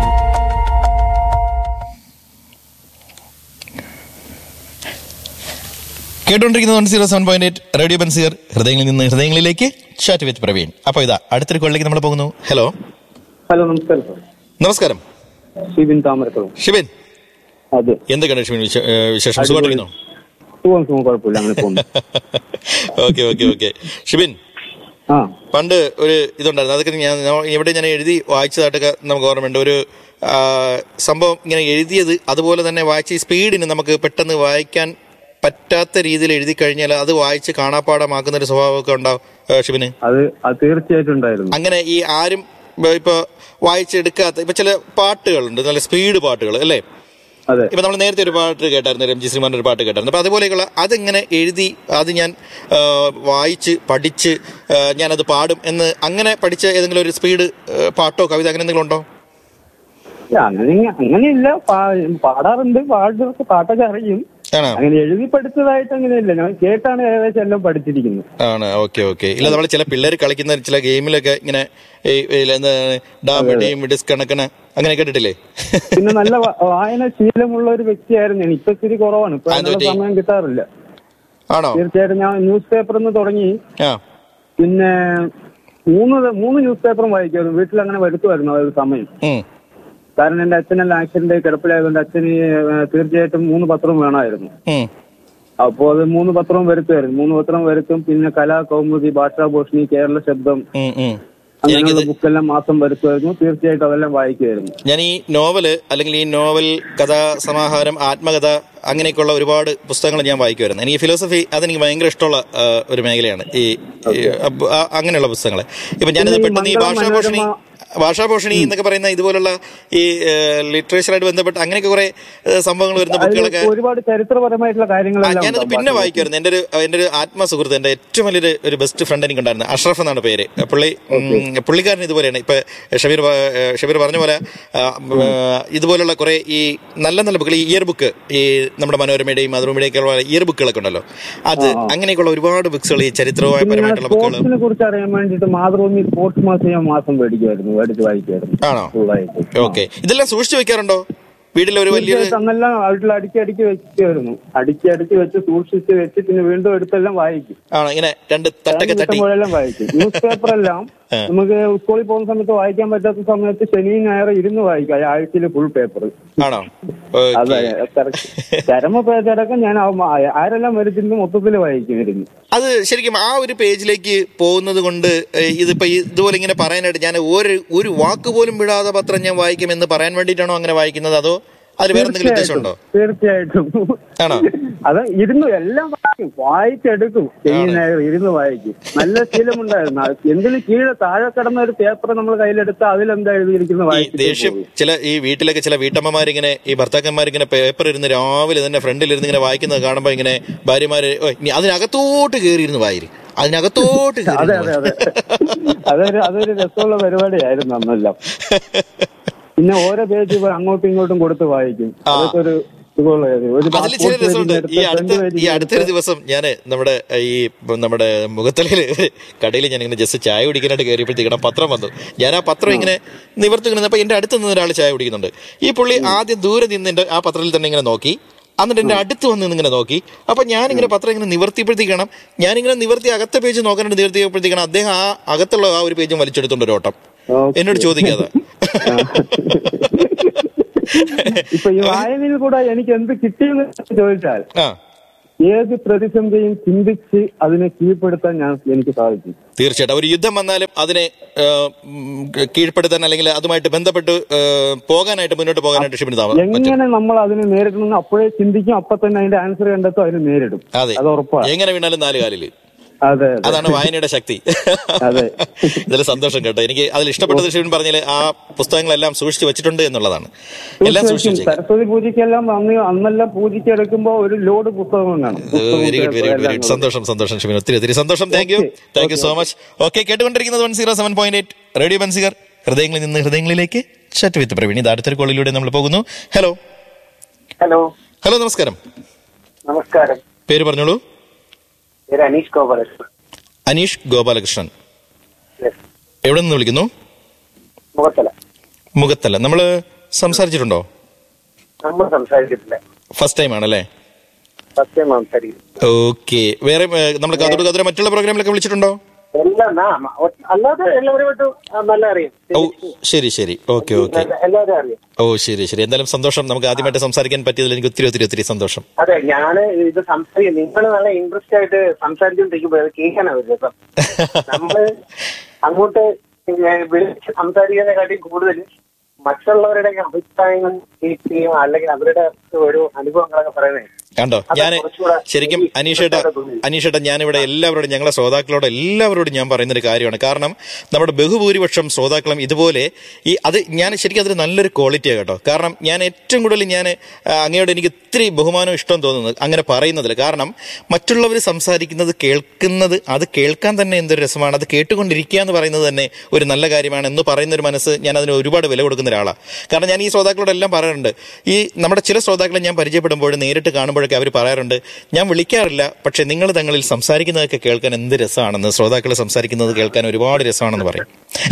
കേട്ടുകൊണ്ടിരിക്കുന്നത് one zero seven point eight radio Benziger ഹൃദയങ്ങളിൽ നിന്ന് ഹൃദയങ്ങളിലേക്ക് ചാറ്റ് വിത്ത് പ്രവീൺ അപ്പൊ ഇതാ അടുത്തൊരു കോളിലേക്ക് നമ്മൾ പോകുന്നു ഹലോ ഹലോ നമസ്കാരം സാർ നമസ്കാരം ഷിബിൻ താമരക്കുളം ഷിബിൻ അതെ എന്തൊക്കെയാണ് ഷിബിൻ വിശേ- ഏ, വിശേഷം സുഖമായിട്ടിരിക്കുന്നു സുഖം സുഖം കുഴപ്പമില്ല അങ്ങനെ പോകുന്നു ഓക്കെ ഓക്കെ ഓക്കെ ഷിബിൻ ആ പണ്ട് ഒരു ഇതുണ്ടായിരുന്നു അതൊക്കെ ഞാൻ ഞാൻ- ഇവിടെ ഞാൻ എഴുതി വായിച്ചതായിട്ടൊക്കെ നമുക്ക് ഓർമ്മയുണ്ട് ഒരു ആ, സംഭവം ഇങ്ങനെ എഴുതിയത് അതുപോലെ തന്നെ വായിച്ച് ഈ സ്പീഡിന് നമുക്ക് പെട്ടെന്ന് വായിക്കാൻ പറ്റാത്ത രീതിയിൽ എഴുതി കഴിഞ്ഞാൽ അത് വായിച്ച് കാണാപ്പാടമാക്കുന്ന ഒരു സ്വഭാവമൊക്കെ ഉണ്ടാവും ആ, ഷിബിന് അത് അത് തീർച്ചയായിട്ടും ഉണ്ടായിരുന്നു അങ്ങനെ ഈ ആരും ഇപ്പൊ- ഇപ്പൊ വായിച്ചെടുക്കാത്ത ഇപ്പൊ ചില പാട്ടുകളുണ്ട് നല്ല സ്പീഡ് പാട്ടുകൾ അല്ലേ അതെ ഇപ്പൊ നമ്മൾ നേരത്തെ ഒരു പാട്ട് കേട്ടായിരുന്നു രംജി ശ്രീമാന്റെ ഒരു പാട്ട് കേട്ടായിരുന്നു അപ്പൊ അതുപോലെയുള്ള അതെങ്ങനെ എഴുതി അത് ഞാൻ ആ, വായിച്ച് പഠിച്ച് ആ, ഞാനത് പാടും എന്ന് അങ്ങനെ പഠിച്ച ഏതെങ്കിലും ഒരു സ്പീഡ് ആ, പാട്ടോ കവിത അങ്ങനെ എന്തെങ്കിലും ഉണ്ടോ ഇല്ല, അങ്ങനെ അങ്ങനെയില്ല പാ- പാടാറുണ്ട് പാടുന്നൊക്കെ പാട്ടൊക്കെ അറിയും ആണോ അങ്ങനെ എഴുതി പഠിച്ചതായിട്ട് അങ്ങനെയില്ല ഞാൻ കേട്ടാണ് ഏകദേശം എല്ലാം പഠിച്ചിരിക്കുന്നത് ആണ് ഓക്കെ ഓക്കെ ഇല്ല നമ്മൾ ചില പിള്ളേർ കളിക്കുന്ന ചില ഗെയിമിലൊക്കെ ഇങ്ങനെ ഈ ഡാമിടിയും ഡിസ്കണക്കണ് അങ്ങനെ കേട്ടിട്ടില്ലേ പിന്നെ നല്ല വ- വായന ശീലമുള്ള ഒരു വ്യക്തിയായിരുന്നു ഞാൻ ഇപ്പൊ ഇത്തിരി കുറവാണ് ഇപ്പൊ അതെന്ത് അതിനുള്ള പറ്റി? സമയം കിട്ടാറില്ല ആണോ തീർച്ചയായിട്ടും ഞാൻ ന്യൂസ് പേപ്പറിൽ നിന്ന് തുടങ്ങി ആ പിന്നെ മൂന്ന് ത- മൂന്ന് ന്യൂസ് പേപ്പറും വായിക്കായിരുന്നു വീട്ടിൽ അങ്ങനെ വരുത്തുമായിരുന്നു ആ ഒരു സമയം ഉം. കാരണം എന്റെ അച്ഛനെല്ലാം ആക്സിഡന്റ് കിടപ്പിലായതുകൊണ്ട് അച്ഛന് ഏഹ്, തീർച്ചയായിട്ടും മൂന്ന് പത്രവും വേണമായിരുന്നു ഉം. അപ്പോൾ അത് മൂന്ന് പത്രവും വരുത്തുമായിരുന്നു മൂന്ന് പത്രം വരുത്തും പിന്നെ കലാ കൗമുദി ഭാഷാഭൂഷണി കേരള ശബ്ദം ഉം, ഉം. അങ്ങനെയുള്ള എനിക്കിത് ബുക്കെല്ലാം മാസം വരുത്തുമായിരുന്നു തീർച്ചയായിട്ടും അതെല്ലാം വായിക്കുമായിരുന്നു ഞാൻ ഈ നോവല് അല്ലെങ്കിൽ ഈ നോവൽ കഥാ സമാഹാരം ആത്മകഥ അങ്ങനെയൊക്കെയുള്ള ഒരുപാട് പുസ്തകങ്ങൾ ഞാൻ വായിക്കുമായിരുന്നു എനിക്ക് ഫിലോസഫി അതെനിക്ക് ഭയങ്കര ഇഷ്ടമുള്ള ആ, ഒരു മേഖലയാണ് ഈ ഈ, അബ്- ആ, അങ്ങനെയുള്ള പുസ്തകങ്ങൾ ഇപ്പൊ ഞാനിത് പിന്നെ ഈ പെട്ടെന്ന് ഈ മംഗളം ഭാഷാഭൂഷണി മനോരമ- ഭാഷാഭൂഷണി എന്നൊക്കെ പറയുന്ന ഇതുപോലുള്ള ഈ ലിറ്ററേച്ചറായിട്ട് ബന്ധപ്പെട്ട് അങ്ങനെയൊക്കെ കുറെ ഏഹ്, സംഭവങ്ങൾ വരുന്ന ബുക്കുകളൊക്കെ അതിൽ ഒരുപാട് ചരിത്രപരമായിട്ടുള്ള ആ, കാര്യങ്ങളെല്ലാം ഞാനത് ഉണ്ടാവും പിന്നെ ബാക്കി. വായിക്കുമായിരുന്നു എന്റെ ഒരു എന്റെ ഒരു ആത്മസുഹൃത്ത് എന്റെ ഏറ്റവും വലിയൊരു ഒരു ബെസ്റ്റ് ഫ്രണ്ട് എനിക്ക് ഉണ്ടായിരുന്നു അഷ്റഫ് എന്നാണ് പേര് പുള്ളി ഉം, പുള്ളിക്കാരൻ ഇതുപോലെയാണ് ഇപ്പൊ ഷബീർ പ- ഏഹ്, ഷബീർ പറഞ്ഞ പോലെ ആ, ഉം, ഇതുപോലുള്ള കുറെ ഈ നല്ല നല്ല ബുക്കുകൾ ഈ ഇയർ ബുക്ക് ഈ നമ്മുടെ മനോരമയുടെയും മാതൃഭൂമിയുടെയും ഒക്കെ ഇയർ ബുക്കുകളൊക്കെ ഉണ്ടല്ലോ അത് അങ്ങനെയൊക്കെയുള്ള ഒരുപാട് ബുക്സുകൾ ഈ ചരിത്രവുമായി പിന്നെ ഞാൻ പരമായിട്ടുള്ള ബുക്കുകൾ സ്പോർട്സിനെ കുറിച്ച് അറിയാൻ വേണ്ടിയിട്ട് മാതൃഭൂമി സ്പോർട്സ് മാസം ഞാൻ മാസം മേടിക്കുമായിരുന്നു മേടിച്ച് വായിക്കുമായിരുന്നു ആണോ സ്കൂളായിട്ട് ഓക്കെ ഇതെല്ലാം സൂക്ഷിച്ചു വെക്കാറുണ്ടോ വീട്ടിൽ ഒരു വലിയൊരു തീർച്ചയായിട്ടും അന്നെല്ലാം വീട്ടിൽ അടുക്കി അടുക്കി വെക്കുമായിരുന്നു അടുക്കി അടുക്കി വെച്ച് സൂക്ഷിച്ച് വെച്ച് പിന്നെ വീണ്ടും എടുത്തെല്ലാം വായിക്കും ആണോ ഇങ്ങനെ രണ്ട് തട്ടൊക്കെ തട്ടി കിട്ടുമ്പോഴെല്ലാം വായിക്കും ന്യൂസ് പേപ്പർ എല്ലാം ആ. നമുക്ക് സ്കൂളിൽ പോകുന്ന സമയത്ത് വായിക്കാൻ പറ്റാത്ത സമയത്ത് ശനി ഞായർ ഇരുന്ന് വായിക്കാം ആഴ്ചയിൽ ഫുൾ പേപ്പർ ആണോ അതെ ഓക്കെ ചരമ പേജടക്കം ഞാൻ ആ- ആരെല്ലാം വരുത്തിരുന്നു മൊത്തത്തിൽ വായിക്കുമായിരുന്നു അത് ശരിക്കും ആ ഒരു പേജിലേക്ക് പോകുന്നത് കൊണ്ട് ഏഹ്, ഇതിപ്പോ ഈ ഇതുപോലെ ഇങ്ങനെ പറയാനായിട്ട് ഞാൻ ഒരു ഒരു വാക്ക് പോലും വിടാതെ പത്രം ഞാൻ വായിക്കുമെന്ന് പറയാൻ വേണ്ടിയിട്ടാണോ അങ്ങനെ വായിക്കുന്നത് അതോ അതിൽ വേറെ എന്തെങ്കിലും ഉദ്ദേശമുണ്ടോ തീർച്ചയായിട്ടും ആണോ അത് ഇരുന്നു എല്ലാം വായിക്കും വായിച്ചെടുക്കും ശനി ഞായർ ഇരുന്ന് വായിക്കും നല്ല ശീലമുണ്ടായിരുന്നു അത് എന്തിന് കീഴെ താഴെ കിടന്ന ഒരു പേപ്പർ നമ്മൾ കയ്യിലെടുത്ത് അതിലെന്താ എഴുതിയിരിക്കുന്ന ഈ വായിച്ചിട്ട് ദേഷ്യം പോകും. ചില ഈ വീട്ടിലൊക്കെ ചില വീട്ടമ്മമാരിങ്ങനെ ഈ ഭർത്താക്കന്മാരിങ്ങനെ പേപ്പർ ഇരുന്ന് രാവിലെ തന്നെ ഫ്രണ്ടിൽ ഇരുന്ന് ഇങ്ങനെ വായിക്കുന്നത് കാണുമ്പോൾ ഇങ്ങനെ ഭാര്യമാര് "ഓയ്, നീ അതിനകത്തോട്ട് കയറി ഇരുന്ന് വായിരി അതിനകത്തോട്ട് കയറി അതെ ഇരുന്ന് അതെ അതെ അതൊരു അതൊരു രസമുള്ള പരിപാടിയായിരുന്നു അന്നെല്ലാം പിന്നെ ഓരോ പേജ് അങ്ങോട്ടും ഇങ്ങോട്ടും കൊടുത്ത് വായിക്കും അതൊക്കെ ഒരു സുഖമുള്ള കാര്യം. ഒരു അതിൽ ചില passport രസമുണ്ട് page ഈ എടുത്ത് അടുത്ത front page ഈ അടുത്തൊരു എടുത്ത് ദിവസം ഞാൻ നമ്മുടെ ഈ ഇപ്പം നമ്മുടെ മുഖത്തലയില് ഒരു കടയിൽ ഞാൻ ഇങ്ങനെ ജസ്റ്റ് ചായ കുടിക്കാനായിട്ട് കയറിയപ്പോഴത്തേക്കാണ് പത്രം വന്നു ഞാൻ ആ പത്രം ഇങ്ങനെ നിവർത്തി നിന്നപ്പോൾ എന്റെ അടുത്ത് നിന്ന് ഒരാൾ ചായ കുടിക്കുന്നുണ്ട് ഈ പുള്ളി ആദ്യം ദൂരെ നിന്ന് എന്റെ ആ പത്രത്തിൽ തന്നെ ഇങ്ങനെ നോക്കി എന്നിട്ട് എന്റെ അടുത്ത് വന്ന് നിന്ന് ഇങ്ങനെ നോക്കി അപ്പൊ ഞാനിങ്ങനെ പത്രം ഇങ്ങനെ നിവർത്തിയപ്പോഴത്തേക്കാണ് ഞാനിങ്ങനെ നിവർത്തി അകത്തെ പേജ് നോക്കാനായിട്ട് നിവർത്തിയപ്പോഴത്തേക്കാണ് അദ്ദേഹം ആ അകത്തുള്ള ആ ഒരു പേജും വലിച്ചെടുത്തോണ്ട് ഒരു ഓട്ടം Okay. എന്നോട് ചോദിക്കാതെ ഇപ്പൊ ഈ വായനയിൽ കൂടെ എനിക്ക് എന്ത് കിട്ടിയെന്ന് ചോദിച്ചാൽ ആ ഏത് പ്രതിസന്ധിയും ചിന്തിച്ച് അതിനെ കീഴ്പ്പെടുത്താൻ ഞാൻ എനിക്ക് സാധിച്ചു തീർച്ചയായിട്ടും ഒരു യുദ്ധം വന്നാലും അതിനെ ആ, ഉം, കീഴ്പ്പെടുത്താൻ അല്ലെങ്കിൽ അതുമായിട്ട് ബന്ധപ്പെട്ട് ആ, പോകാനായിട്ട് മുന്നോട്ട് പോകാനായിട്ട് ഷിബിന് താമ- പറ്റും എങ്ങനെ നമ്മൾ അതിനെ നേരിടണമെന്ന് അപ്പോഴേ ചിന്തിക്കും അപ്പൊ തന്നെ അതിന്റെ ആൻസർ കണ്ടെത്തും അതിനെ നേരിടും അതെ അത് ഉറപ്പാണ് എങ്ങനെ വീണാലും നാല് കാലില് അതെ അതാണ് വായനയുടെ ശക്തി അതെ ഇതിൽ സന്തോഷം കേട്ടോ എനിക്ക് അതിൽ ഇഷ്ടപ്പെട്ടത് ഷിബിൻ പറഞ്ഞാൽ ആ പുസ്തകങ്ങളെല്ലാം സൂക്ഷിച്ചു വെച്ചിട്ടുണ്ട് എന്നുള്ളതാണ് എല്ലാം സൂക്ഷിച്ചു തീർച്ചയായും വെച്ചേക്കാം സരസ്വതി പൂജയ്ക്കെല്ലാം അന്ന് അന്നെല്ലാം പൂജയ്ക്ക് എടുക്കുമ്പോ ഒരു ലോഡ് പുസ്തകം കാണും very good very good very good സന്തോഷം സന്തോഷം ഷിബിൻ ഒത്തിരി ഒത്തിരി സന്തോഷം thank you thank you so much okay കേട്ടുകൊണ്ടിരിക്കുന്നത് one zero seven point eight radio Benziger ഹൃദയങ്ങളിൽ നിന്ന് ഹൃദയങ്ങളിലേക്ക് ചറ്റ് വിത്ത് പ്രവീൺ ഇത് അടുത്തൊരു കോളിലൂടെ നമ്മൾ പോകുന്നു ഹലോ ഹലോ ഹലോ നമസ്കാരം നമസ്കാരം പേര് പറഞ്ഞോളൂ പേര് അനീഷ് ഗോപാലകൃഷ്ണൻ അനീഷ് ഗോപാലകൃഷ്ണൻ Yes. എവിടെ നിന്ന് വിളിക്കുന്നു മുഖത്തല മുഖത്തല്ല നമ്മൾ സംസാരിച്ചിട്ടുണ്ടോ നമ്മൾ സംസാരിച്ചിട്ടില്ല ഫസ്റ്റ് ടൈം ആണല്ലേ സത്യം സംസാരിക്കും ഓക്കെ വേറെ നമ്മൾ കാതോട് കാതോട് മറ്റുള്ള പ്രോഗ്രാമിലൊക്കെ വിളിച്ചിട്ടുണ്ടോ എല്ലാം നാ- ഒ- അല്ലാതെ എല്ലാവരുമായിട്ടും ആ, നല്ല അറിയാം ഓ ശരി ശരി ഓക്കെ ഓക്കെ എല്ലാ- എല്ലാവരും അറിയാം ഓ ശരി ശരി എന്തായാലും സന്തോഷം നമുക്ക് ആദ്യമായിട്ട് സംസാരിക്കാൻ പറ്റിയതിൽ എനിക്ക് ഒത്തിരി ഒത്തിരി ഒത്തിരി സന്തോഷം അതെ ഞാന് ഇത് സംസാരിക്കും നിങ്ങൾ നല്ല ഇൻട്രസ്റ്റ് ആയിട്ട് സംസാരിച്ചുകൊണ്ടിരിക്കുമ്പോൾ അത് കേൾക്കാനാ ഒരു രസം നമ്മള് അങ്ങോട്ട് ഇങ്ങനെ വിളിച്ച് സംസാരിക്കുന്നതിനെക്കാട്ടി കൂടുതൽ മറ്റുള്ളവരുടെ അഭിപ്രായങ്ങൾ കേൾക്കുകയും അല്ലെങ്കിൽ അവരുടെ ഓരോ അനുഭവങ്ങളൊക്കെ പറയുന്നത് കണ്ടോ അതാ ഞാൻ കുറച്ചുകൂടെ ശരിക്കും എനിക്ക് അനീഷേട്ട ഇഷ്ടപ്പെട്ട തോന്നി. അനീഷേട്ട ഞാനിവിടെ എല്ലാവരോടും ഞങ്ങളെ ശ്രോതാക്കളോട് എല്ലാവരോടും ഞാൻ പറയുന്നൊരു കാര്യമാണ് കാരണം നമ്മുടെ ബഹുഭൂരിപക്ഷം ശ്രോതാക്കളും ഇതുപോലെ ഈ അത് ഞാൻ ശരിക്കും അതൊരു നല്ലൊരു ക്വാളിറ്റിയാണ് കേട്ടോ കാരണം ഞാൻ ഏറ്റവും കൂടുതൽ ഞാൻ ആ, അങ്ങയോട് എനിക്ക് ഇത്തിരി ബഹുമാനവും ഇഷ്ടം തോന്നുന്നത് അങ്ങനെ പറയുന്നതിൽ കാരണം മറ്റുള്ളവർ സംസാരിക്കുന്നത് കേൾക്കുന്നത് അത് കേൾക്കാൻ തന്നെ എന്തൊരു രസമാണ് അത് കേട്ടുകൊണ്ടിരിക്കുക എന്ന് പറയുന്നത് തന്നെ ഒരു നല്ല കാര്യമാണ് എന്ന് പറയുന്ന ഒരു മനസ്സ് ഞാൻ അതിന് ഒരുപാട് വില കൊടുക്കുന്ന ഒരാളാണ് കാരണം ഞാൻ ഈ ശ്രോതാക്കളോടെല്ലാം പറയാറുണ്ട് ഈ നമ്മുടെ ചില ശ്രോതാക്കളെ ഞാൻ പരിചയപ്പെടുമ്പോൾ നേരിട്ട് കാണുമ്പോഴൊക്കെ അവർ പറയാറുണ്ട് ഞാൻ വിളിക്കാറില്ല പക്ഷെ നിങ്ങൾ തങ്ങളിൽ സംസാരിക്കുന്നതൊക്കെ കേൾക്കാൻ എന്ത് രസമാണെന്ന് ശ്രോതാക്കൾ സംസാരിക്കുന്നത് കേൾക്കാൻ ഒരുപാട് രസമാണെന്ന് പറയും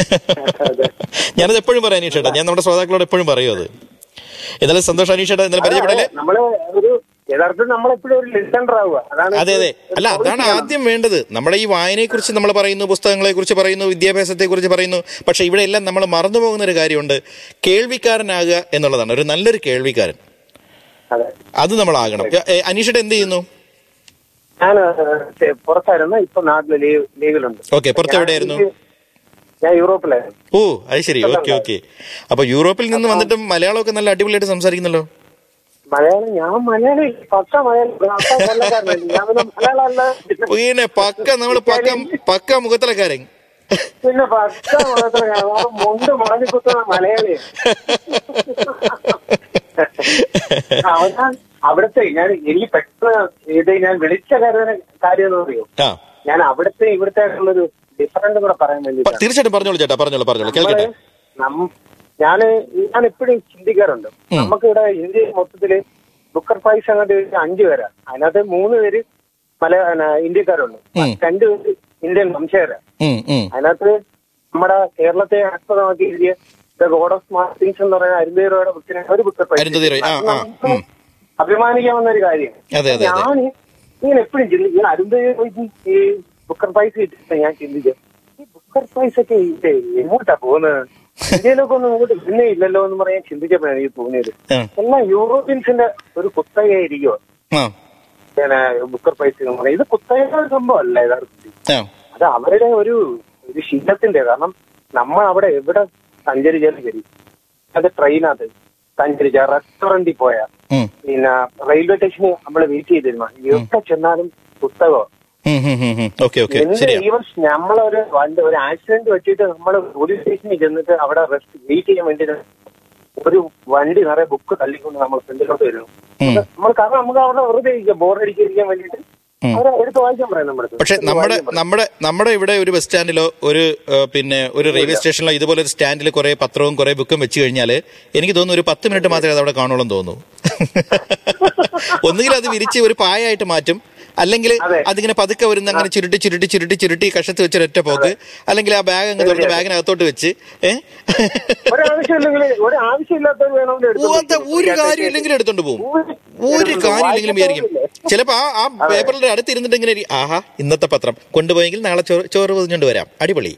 ഞാനത് എപ്പോഴും പറയാം അനീഷേട്ടാ ഞാൻ നമ്മുടെ ശ്രോതാക്കളോട് എപ്പോഴും പറയും അത് എന്നാലും സന്തോഷം അനീഷേട്ടാ എന്നാലും പരിചയപ്പെടലേ നമ്മള് ഒരു യഥാർത്ഥത്തിൽ നമ്മളെപ്പോഴും ഒരു ലിസണർ ആവുക അതാണ് അതെ അതെ അല്ല അതാണ് ആദ്യം വേണ്ടത് നമ്മുടെ ഈ വായനയെക്കുറിച്ച് നമ്മൾ പറയുന്നു പുസ്തകങ്ങളെ കുറിച്ച് പറയുന്നു വിദ്യാഭ്യാസത്തെ കുറിച്ച് പറയുന്നു പക്ഷെ ഇവിടെ എല്ലാം നമ്മൾ മറന്നു പോകുന്ന ഒരു കാര്യമുണ്ട് കേൾവിക്കാരനാകുക എന്നുള്ളതാണ് ഒരു നല്ലൊരു കേൾവിക്കാരൻ അതെ അത് നമ്മളാകണം ഏ, അനീഷേട്ട എന്ത് ചെയ്യുന്നു ഞാൻ പുറത്തായിരുന്നു ഇപ്പൊ നാട്ടില് ലീവ് ലീവിലുണ്ട് ഓക്കെ പുറത്ത് എവിടെയായിരുന്നു ഞാൻ- ഞാൻ യൂറോപ്പിലായിരുന്നു ഓ അത് ശരി ഓക്കെ ഓക്കെ അപ്പൊ യൂറോപ്പിൽ നിന്ന് വന്നിട്ട് മലയാളമൊക്കെ നല്ല അടിപൊളിയായിട്ട് സംസാരിക്കുന്നല്ലോ മലയാളം ഞാൻ മലയാളം പക്ക മലയാളം പക്ക കൊല്ലക്കാരനല്ല. ഞാൻ പിന്നെ മലയാളം അല്ല പിന്നെ പക്ക നമ്മൾ പക്ക പക്ക മുഖത്തലക്കാരൻ പിന്നെ പക്ക മാത്രമേ മുണ്ട് മുളഞ്ഞു കുത്തുന്ന മലയാളി അവസാ അവിടുത്തെ ഞാൻ എനിക്ക് പെട്ടെന്ന് ഇത് ഞാൻ വിളിച്ച കാര്യം കാര്യം എന്ന് പറയൂ ആ ഞാൻ അവിടുത്തെ ഇവിടുത്തെ ആയിട്ടുള്ളൊരു ഡിഫറൻറ്റ് കൂടെ പറയാൻ വേണ്ടി പ- തീർച്ചയായിട്ടും പറഞ്ഞോളൂ ചേട്ടാ പറഞ്ഞോളൂ പറഞ്ഞോളൂ കേൾക്കട്ടെ ഞാന് ഞാൻ എപ്പോഴും ചിന്തിക്കാറുണ്ട് നമുക്കിവിടെ ഇന്ത്യയിൽ മൊത്തത്തില് ബുക്കർ പ്രൈസ് അങ്ങോട്ട് അഞ്ചു പേരാ അതിനകത്ത് മൂന്ന് പേര് മല പിന്നെ ഇന്ത്യക്കാരുണ്ട് ഉം. രണ്ടുപേര് ഇന്ത്യൻ വംശജരാ ഉം, ഉം. അതിനകത്ത് നമ്മുടെ കേരളത്തെ ആസ്പദമാക്കി എഴുതിയ the god of smart things എന്ന് പറയുന്ന അരുന്തേരോടെ ബുക്കിന് ഒരു ബുക്കർ പ്രൈസ് അരുന്ധതി റോയ്. ആ, ആ, ഉം. അഭിമാനിക്കാവുന്ന ഒരു കാര്യം അതെ, അതെ, അതെ. ഞാൻ ഇങ്ങനെ എപ്പോഴും ചിന്തിക്കും ഇങ്ങനെ അരുന്തതി റോയ്ക്ക് ഈ ബുക്കർ പ്രൈസ് കിട്ടിയിട്ട് ഞാൻ ചിന്തിക്കും ഈ ബുക്കർ പ്രൈസ് ഒക്കെ ഇത് എങ്ങോട്ടാ പോകുന്നത് ഇന്ത്യയിലൊക്കെ ഒന്നും ഇങ്ങോട്ട് പിന്നെ ഇല്ലല്ലോ എന്ന് പറയാൻ ചിന്തിച്ചപ്പോഴാണ് എനിക്ക് തോന്നിയത് ആ. എല്ലാം യൂറോപ്യൻസിന്റെ ഒരു കുത്തകയായിരിക്കുമോ ആ പിന്നെ ബുക്കർ പ്രൈസ് എന്ന് പറയുന്നത് ഇത് കുത്തക ഒരു സംഭവമല്ല യഥാർത്ഥത്തിൽ ആ അത് അവരുടെ ഒരു ഒരു ശീലത്തിന്റെ കാരണം നമ്മൾ അവിടെ എവിടെ സഞ്ചരിച്ചാലും ശരി അത് ട്രെയിനകത്ത് സഞ്ചരിച്ച റെസ്റ്റോറന്റിൽ പോയാ ഉം. പിന്നെ റെയിൽവേ സ്റ്റേഷനിൽ നമ്മൾ വെയിറ്റ് ചെയ്തിരുന്ന എവിടെ ചെന്നാലും പുസ്തകമോ ഉം, ഉം, ഉം, ഉം. ഓക്കെ ഓക്കെ എന്ത് ശരിയാ ഈവൻ നമ്മളൊരു വണ്ടി ഒരു ആക്സിഡന്റ് വെച്ചിട്ട് നമ്മൾ പോലീസ് സ്റ്റേഷനിൽ ചെന്നിട്ട് അവിടെ റെസ്റ്റ് വെയിറ്റ് ചെയ്യാൻ വേണ്ടി ഒരു വണ്ടി നിറയെ ബുക്ക് തള്ളിക്കൊണ്ട് നമ്മൾ ഫ്രണ്ടിലോട്ട് വരുന്നു ഉം. നമ്മൾ കാരണം നമുക്ക് അവിടെ വെറുതെ ഇരിക്കാം ബോറടിക്കാതിരിക്കാൻ വേണ്ടിയിട്ട് ഉം. അവരെ എടുത്ത് വായിക്കാൻ പറയാം നമ്മുടെ അടുത്ത്. പക്ഷെ എടുത്ത് നമ്മുടെ വായിക്കാൻ പറയും. നമ്മുടെ നമ്മുടെ ഇവിടെ ഒരു ബസ് സ്റ്റാൻഡിലോ ഒരു ഏ, പിന്നെ ഒരു റെയിൽവേ സ്റ്റേഷനിലോ ഇതുപോലെ ഒരു സ്റ്റാൻഡിൽ കുറെ പത്രവും കുറെ ബുക്കും വെച്ച് കഴിഞ്ഞാൽ എനിക്ക് തോന്നുന്നു ഒരു പത്ത് മിനിറ്റ് മാത്രമേ അത് അവിടെ കാണുള്ളൂ എന്ന് തോന്നുന്നു ഒന്നുകിൽ അത് വിരിച്ച് ഒരു പായായിട്ട് മാറ്റും അല്ലെങ്കിൽ അതിങ്ങനെ പതുക്കെ വരുന്ന അങ്ങനെ ചുരുട്ടി ചുരുട്ടി ചുരുട്ടി ചുരുട്ടി കഷത്ത് വെച്ച് ഒരൊറ്റ പോക്ക് അല്ലെങ്കിൽ ആ ബാഗ് അങ്ങ് തുറന്ന് ബാഗിനകത്തോട്ട് വെച്ച് ഏഹ് ഒരാവശ്യമില്ലെങ്കിൽ ഒരു ആവശ്യമില്ലാത്തവർ വേണമെങ്കിൽ എടുത്ത് പോവാത്ത ഒരു കാര്യം ഇല്ലെങ്കിലും എടുത്തോണ്ട് പോകും ഒരു കാര്യം ഇല്ലെങ്കിലും വിചാരിക്കും ചിലപ്പോ ആ ആ പേപ്പറിന്റെ അടുത്ത് ഇരുന്നിട്ട് ഇങ്ങനെ ഇരിക്കും, ആഹാ ഇന്നത്തെ പത്രം കൊണ്ടുപോയെങ്കിൽ നാളെ ചോറ് ചോറ് പൊതിഞ്ഞോണ്ട് വരാം അടിപൊളി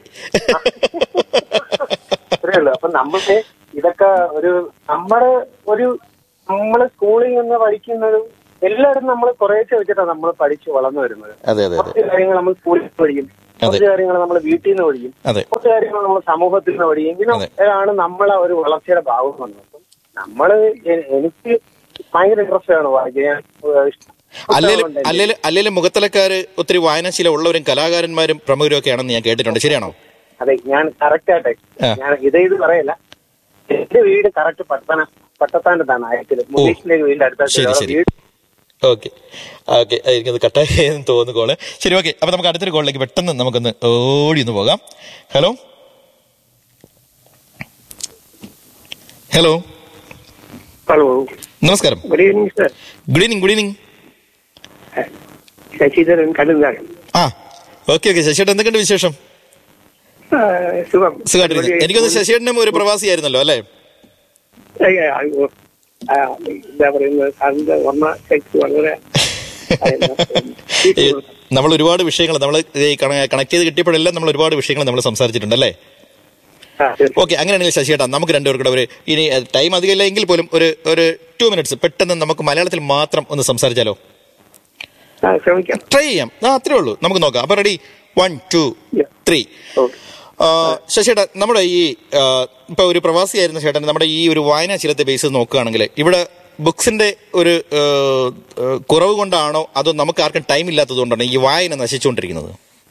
അത്രേ ഉള്ളൂ അപ്പൊ നമുക്ക് ഇതൊക്കെ ഒരു നമ്മുടെ ഒരു നമ്മള് സ്കൂളിൽ നിന്ന് പഠിക്കുന്നത് എല്ലാവരും നമ്മൾ കുറേശ്ശെ വെച്ചിട്ടാണ് നമ്മൾ പഠിച്ച് വളർന്നു വരുന്നത് അതെ അതെ അതെ കുറച്ച് കാര്യങ്ങൾ നമ്മൾ സ്കൂളിൽ നിന്ന് പഠിക്കും കുറച്ച് കാര്യങ്ങൾ നമ്മൾ വീട്ടിൽ നിന്ന് പഠിക്കും അതെ കുറച്ച് കാര്യങ്ങൾ നമ്മൾ സമൂഹത്തിൽ നിന്ന് പഠിക്കും ഇങ്ങനെയാണ് നമ്മളെ ഒരു വളർച്ചയുടെ ഭാഗം വന്നത് അപ്പം നമ്മള് എ- എനിക്ക് ഭയങ്കര ഇൻട്രസ്റ്റ് ആണ് വായിക്കാൻ ഞാൻ ഏഹ്, ഇഷ്ടം- അല്ലേലും പുസ്തകങ്ങളുണ്ടെങ്കിൽ. അല്ലേലും അല്ലേലും മുഖത്തലക്കാര് ഒത്തിരി വായനാശീലം ഉള്ളവരും കലാകാരന്മാരും പ്രമുഖരും ഒക്കെ ആണെന്ന് ഞാൻ കേട്ടിട്ടുണ്ട് ശരിയാണോ അതെ ഞാൻ കറക്റ്റ് ആട്ടെ ആ. ഞാൻ ഇത് ഇത് പറയല്ല എന്റെ വീട് കറക്റ്റ് പട്ടണ പട്ടത്താനത്താണ് ആയത്തില് മുകേഷിന്റെ വീടിന്റെ ശരി അടുത്ത ശരി ഓക്കെ ഓക്കെ എനിക്കത് കട്ടായി എന്ന് തോന്നുന്നു കോള് ശരി ഓക്കെ അപ്പൊ നമുക്ക് അടുത്തൊരു കോളിലേക്ക് പെട്ടെന്ന് നമുക്കൊന്ന് ഓടി ഒന്ന് പോകാം ഹലോ ഹലോ ഹലോ നമസ്കാരം good evening sir good evening good evening Sasidharan കടുന്നാണ് ആ ഓക്കെ ഓക്കെ ശശിയേട്ടൻ എന്തൊക്കെയുണ്ട് വിശേഷം സുഖം സുഖമായിട്ടിരിക്കുന്നു എനിക്കൊന്ന് ശശിയേട്ടനും ഒരു പ്രവാസിയായിരുന്നല്ലോ അല്ലേ ഏയ്, അയ്യോ. ആ, എന്താ പറയുന്നത് സാറിന്റെ ഓർമ്മ ശക്തി വളരെ ഈ നമ്മൾ ഒരുപാട് വിഷയങ്ങൾ നമ്മൾ കണക്ട് ചെയ്ത് കിട്ടിയപ്പോഴെല്ലാം നമ്മൾ ഒരുപാട് വിഷയങ്ങൾ നമ്മൾ സംസാരിച്ചിട്ടുണ്ട് അല്ലേ ഓക്കെ അങ്ങനെയാണെങ്കിൽ ശശിയേട്ടാ നമുക്ക് രണ്ടുപേർക്കൂടെ ഒരു ഇനി ടൈം അധികമില്ല എങ്കിൽ പോലും ഒരു ഒരു ടു മിനിറ്റ്സ് പെട്ടെന്ന് നമുക്ക് മലയാളത്തിൽ മാത്രം ഒന്ന് സംസാരിച്ചാലോ ശ്രമിക്കാം ട്രൈ ചെയ്യാം ആ അത്രേ ഉള്ളൂ നമുക്ക് നോക്കാം അപ്പൊ റെഡി വൺ ടു ത്രീ ശശിയേട്ടാ നമ്മുടെ ഈ ആ, ഇപ്പൊ ഒരു പ്രവാസിയായിരുന്ന ചേട്ടൻ നമ്മുടെ ഈ ഒരു വായനാശീലത്തെ ബേസ് ചെയ്ത് നോക്കുകയാണെങ്കിൽ ഇവിടെ ബുക്സിന്റെ ഒരു ആ, ആ, കുറവ് കൊണ്ടാണോ അതോ നമുക്ക് ആർക്കും ടൈം ഇല്ലാത്തത് കൊണ്ടാണോ ഈ വായന നശിച്ചുകൊണ്ടിരിക്കുന്നത്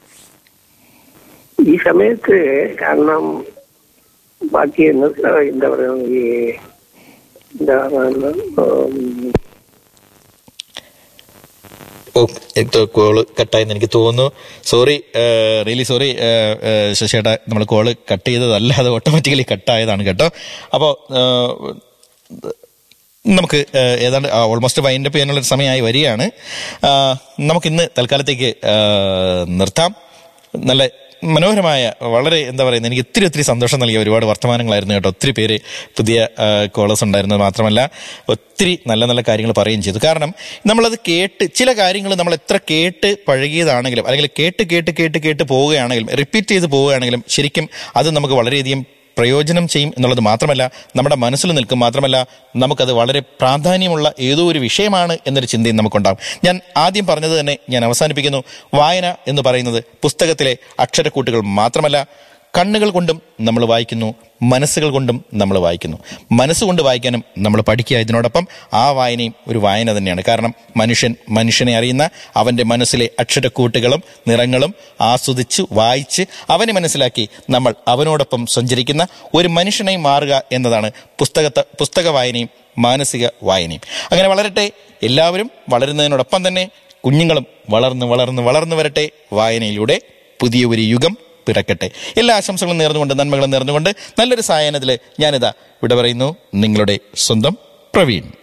ഈ സമയത്ത് കാരണം ബാക്കി എന്ന് എന്താ പറയുക ഈ എന്താ പറയുന്നത് ഉം, ഓ കോള് കട്ടായെന്ന് എനിക്ക് തോന്നുന്നു സോറി റിയലി സോറി ശശിയേട്ടാ നമ്മൾ കോള് കട്ട് ചെയ്തതല്ല അത് ഓട്ടോമാറ്റിക്കലി കട്ടായതാണ് കേട്ടോ അപ്പോൾ നമുക്ക് ഏഹ്, ഏതാണ്ട് ഓൾമോസ്റ്റ് വൈൻഡ് അപ്പ് ചെയ്യാനുള്ള ഒരു സമയമായി വരികയാണ് ആ, നമുക്കിന്ന് തൽക്കാലത്തേക്ക് ആ, നിർത്താം നല്ല മനോഹരമായ വളരെ എന്താ പറയുന്നത് എനിക്ക് ഒത്തിരി ഒത്തിരി സന്തോഷം നൽകിയ ഒരുപാട് വർത്തമാനങ്ങളായിരുന്നു കേട്ടോ ഒത്തിരി പേര് പുതിയ കോളേഴ്സ് ഉണ്ടായിരുന്നത് മാത്രമല്ല ഒത്തിരി നല്ല നല്ല കാര്യങ്ങൾ പറയുകയും ചെയ്തു കാരണം നമ്മളത് കേട്ട് ചില കാര്യങ്ങൾ നമ്മൾ എത്ര കേട്ട് പഴകിയതാണെങ്കിലും അല്ലെങ്കിൽ കേട്ട് കേട്ട് കേട്ട് കേട്ട് പോവുകയാണെങ്കിലും റിപ്പീറ്റ് ചെയ്ത് പോവുകയാണെങ്കിലും ശരിക്കും അത് നമുക്ക് വളരെയധികം പ്രയോജനം ചെയ്യും എന്നുള്ളത് മാത്രമല്ല നമ്മുടെ മനസ്സിൽ നിൽക്കും മാത്രമല്ല നമുക്കത് വളരെ പ്രാധാന്യമുള്ള ഏതോ ഒരു വിഷയമാണ് എന്നൊരു ചിന്തയും നമുക്കുണ്ടാകും ഞാൻ ആദ്യം പറഞ്ഞത് തന്നെ ഞാൻ അവസാനിപ്പിക്കുന്നു വായന എന്ന് പറയുന്നത് പുസ്തകത്തിലെ അക്ഷരക്കൂട്ടുകൾ മാത്രമല്ല കണ്ണുകൾ കൊണ്ടും നമ്മൾ വായിക്കുന്നു മനസ്സുകൾ കൊണ്ടും നമ്മൾ വായിക്കുന്നു മനസ്സുകൊണ്ട് വായിക്കാനും നമ്മൾ പഠിക്കുക ഇതിനോടൊപ്പം ആ വായനയും ഒരു വായന തന്നെയാണ് കാരണം മനുഷ്യൻ മനുഷ്യനെ അറിയുന്ന അവന്റെ മനസ്സിലെ അക്ഷരക്കൂട്ടുകളും നിറങ്ങളും ആസ്വദിച്ച് വായിച്ച് അവനെ മനസ്സിലാക്കി നമ്മൾ അവനോടൊപ്പം സഞ്ചരിക്കുന്ന ഒരു മനുഷ്യനായി മാറുക എന്നതാണ് പുസ്തകത്തെ പുസ്തക വായനയും മാനസിക വായനയും അങ്ങനെ വളരട്ടെ എല്ലാവരും വളരുന്നതിനോടൊപ്പം തന്നെ കുഞ്ഞുങ്ങളും വളർന്ന് വളർന്ന് വളർന്നു വരട്ടെ വായനയിലൂടെ പുതിയ ഒരു യുഗം പിറക്കട്ടെ എല്ലാ ആശംസകളും നേർന്നുകൊണ്ട് നന്മകളും നേർന്നുകൊണ്ട് നല്ലൊരു സായാഹ്നത്തിൽ ഞാനിതാ ഇവിടെ പറയുന്നു നിങ്ങളുടെ സ്വന്തം പ്രവീൺ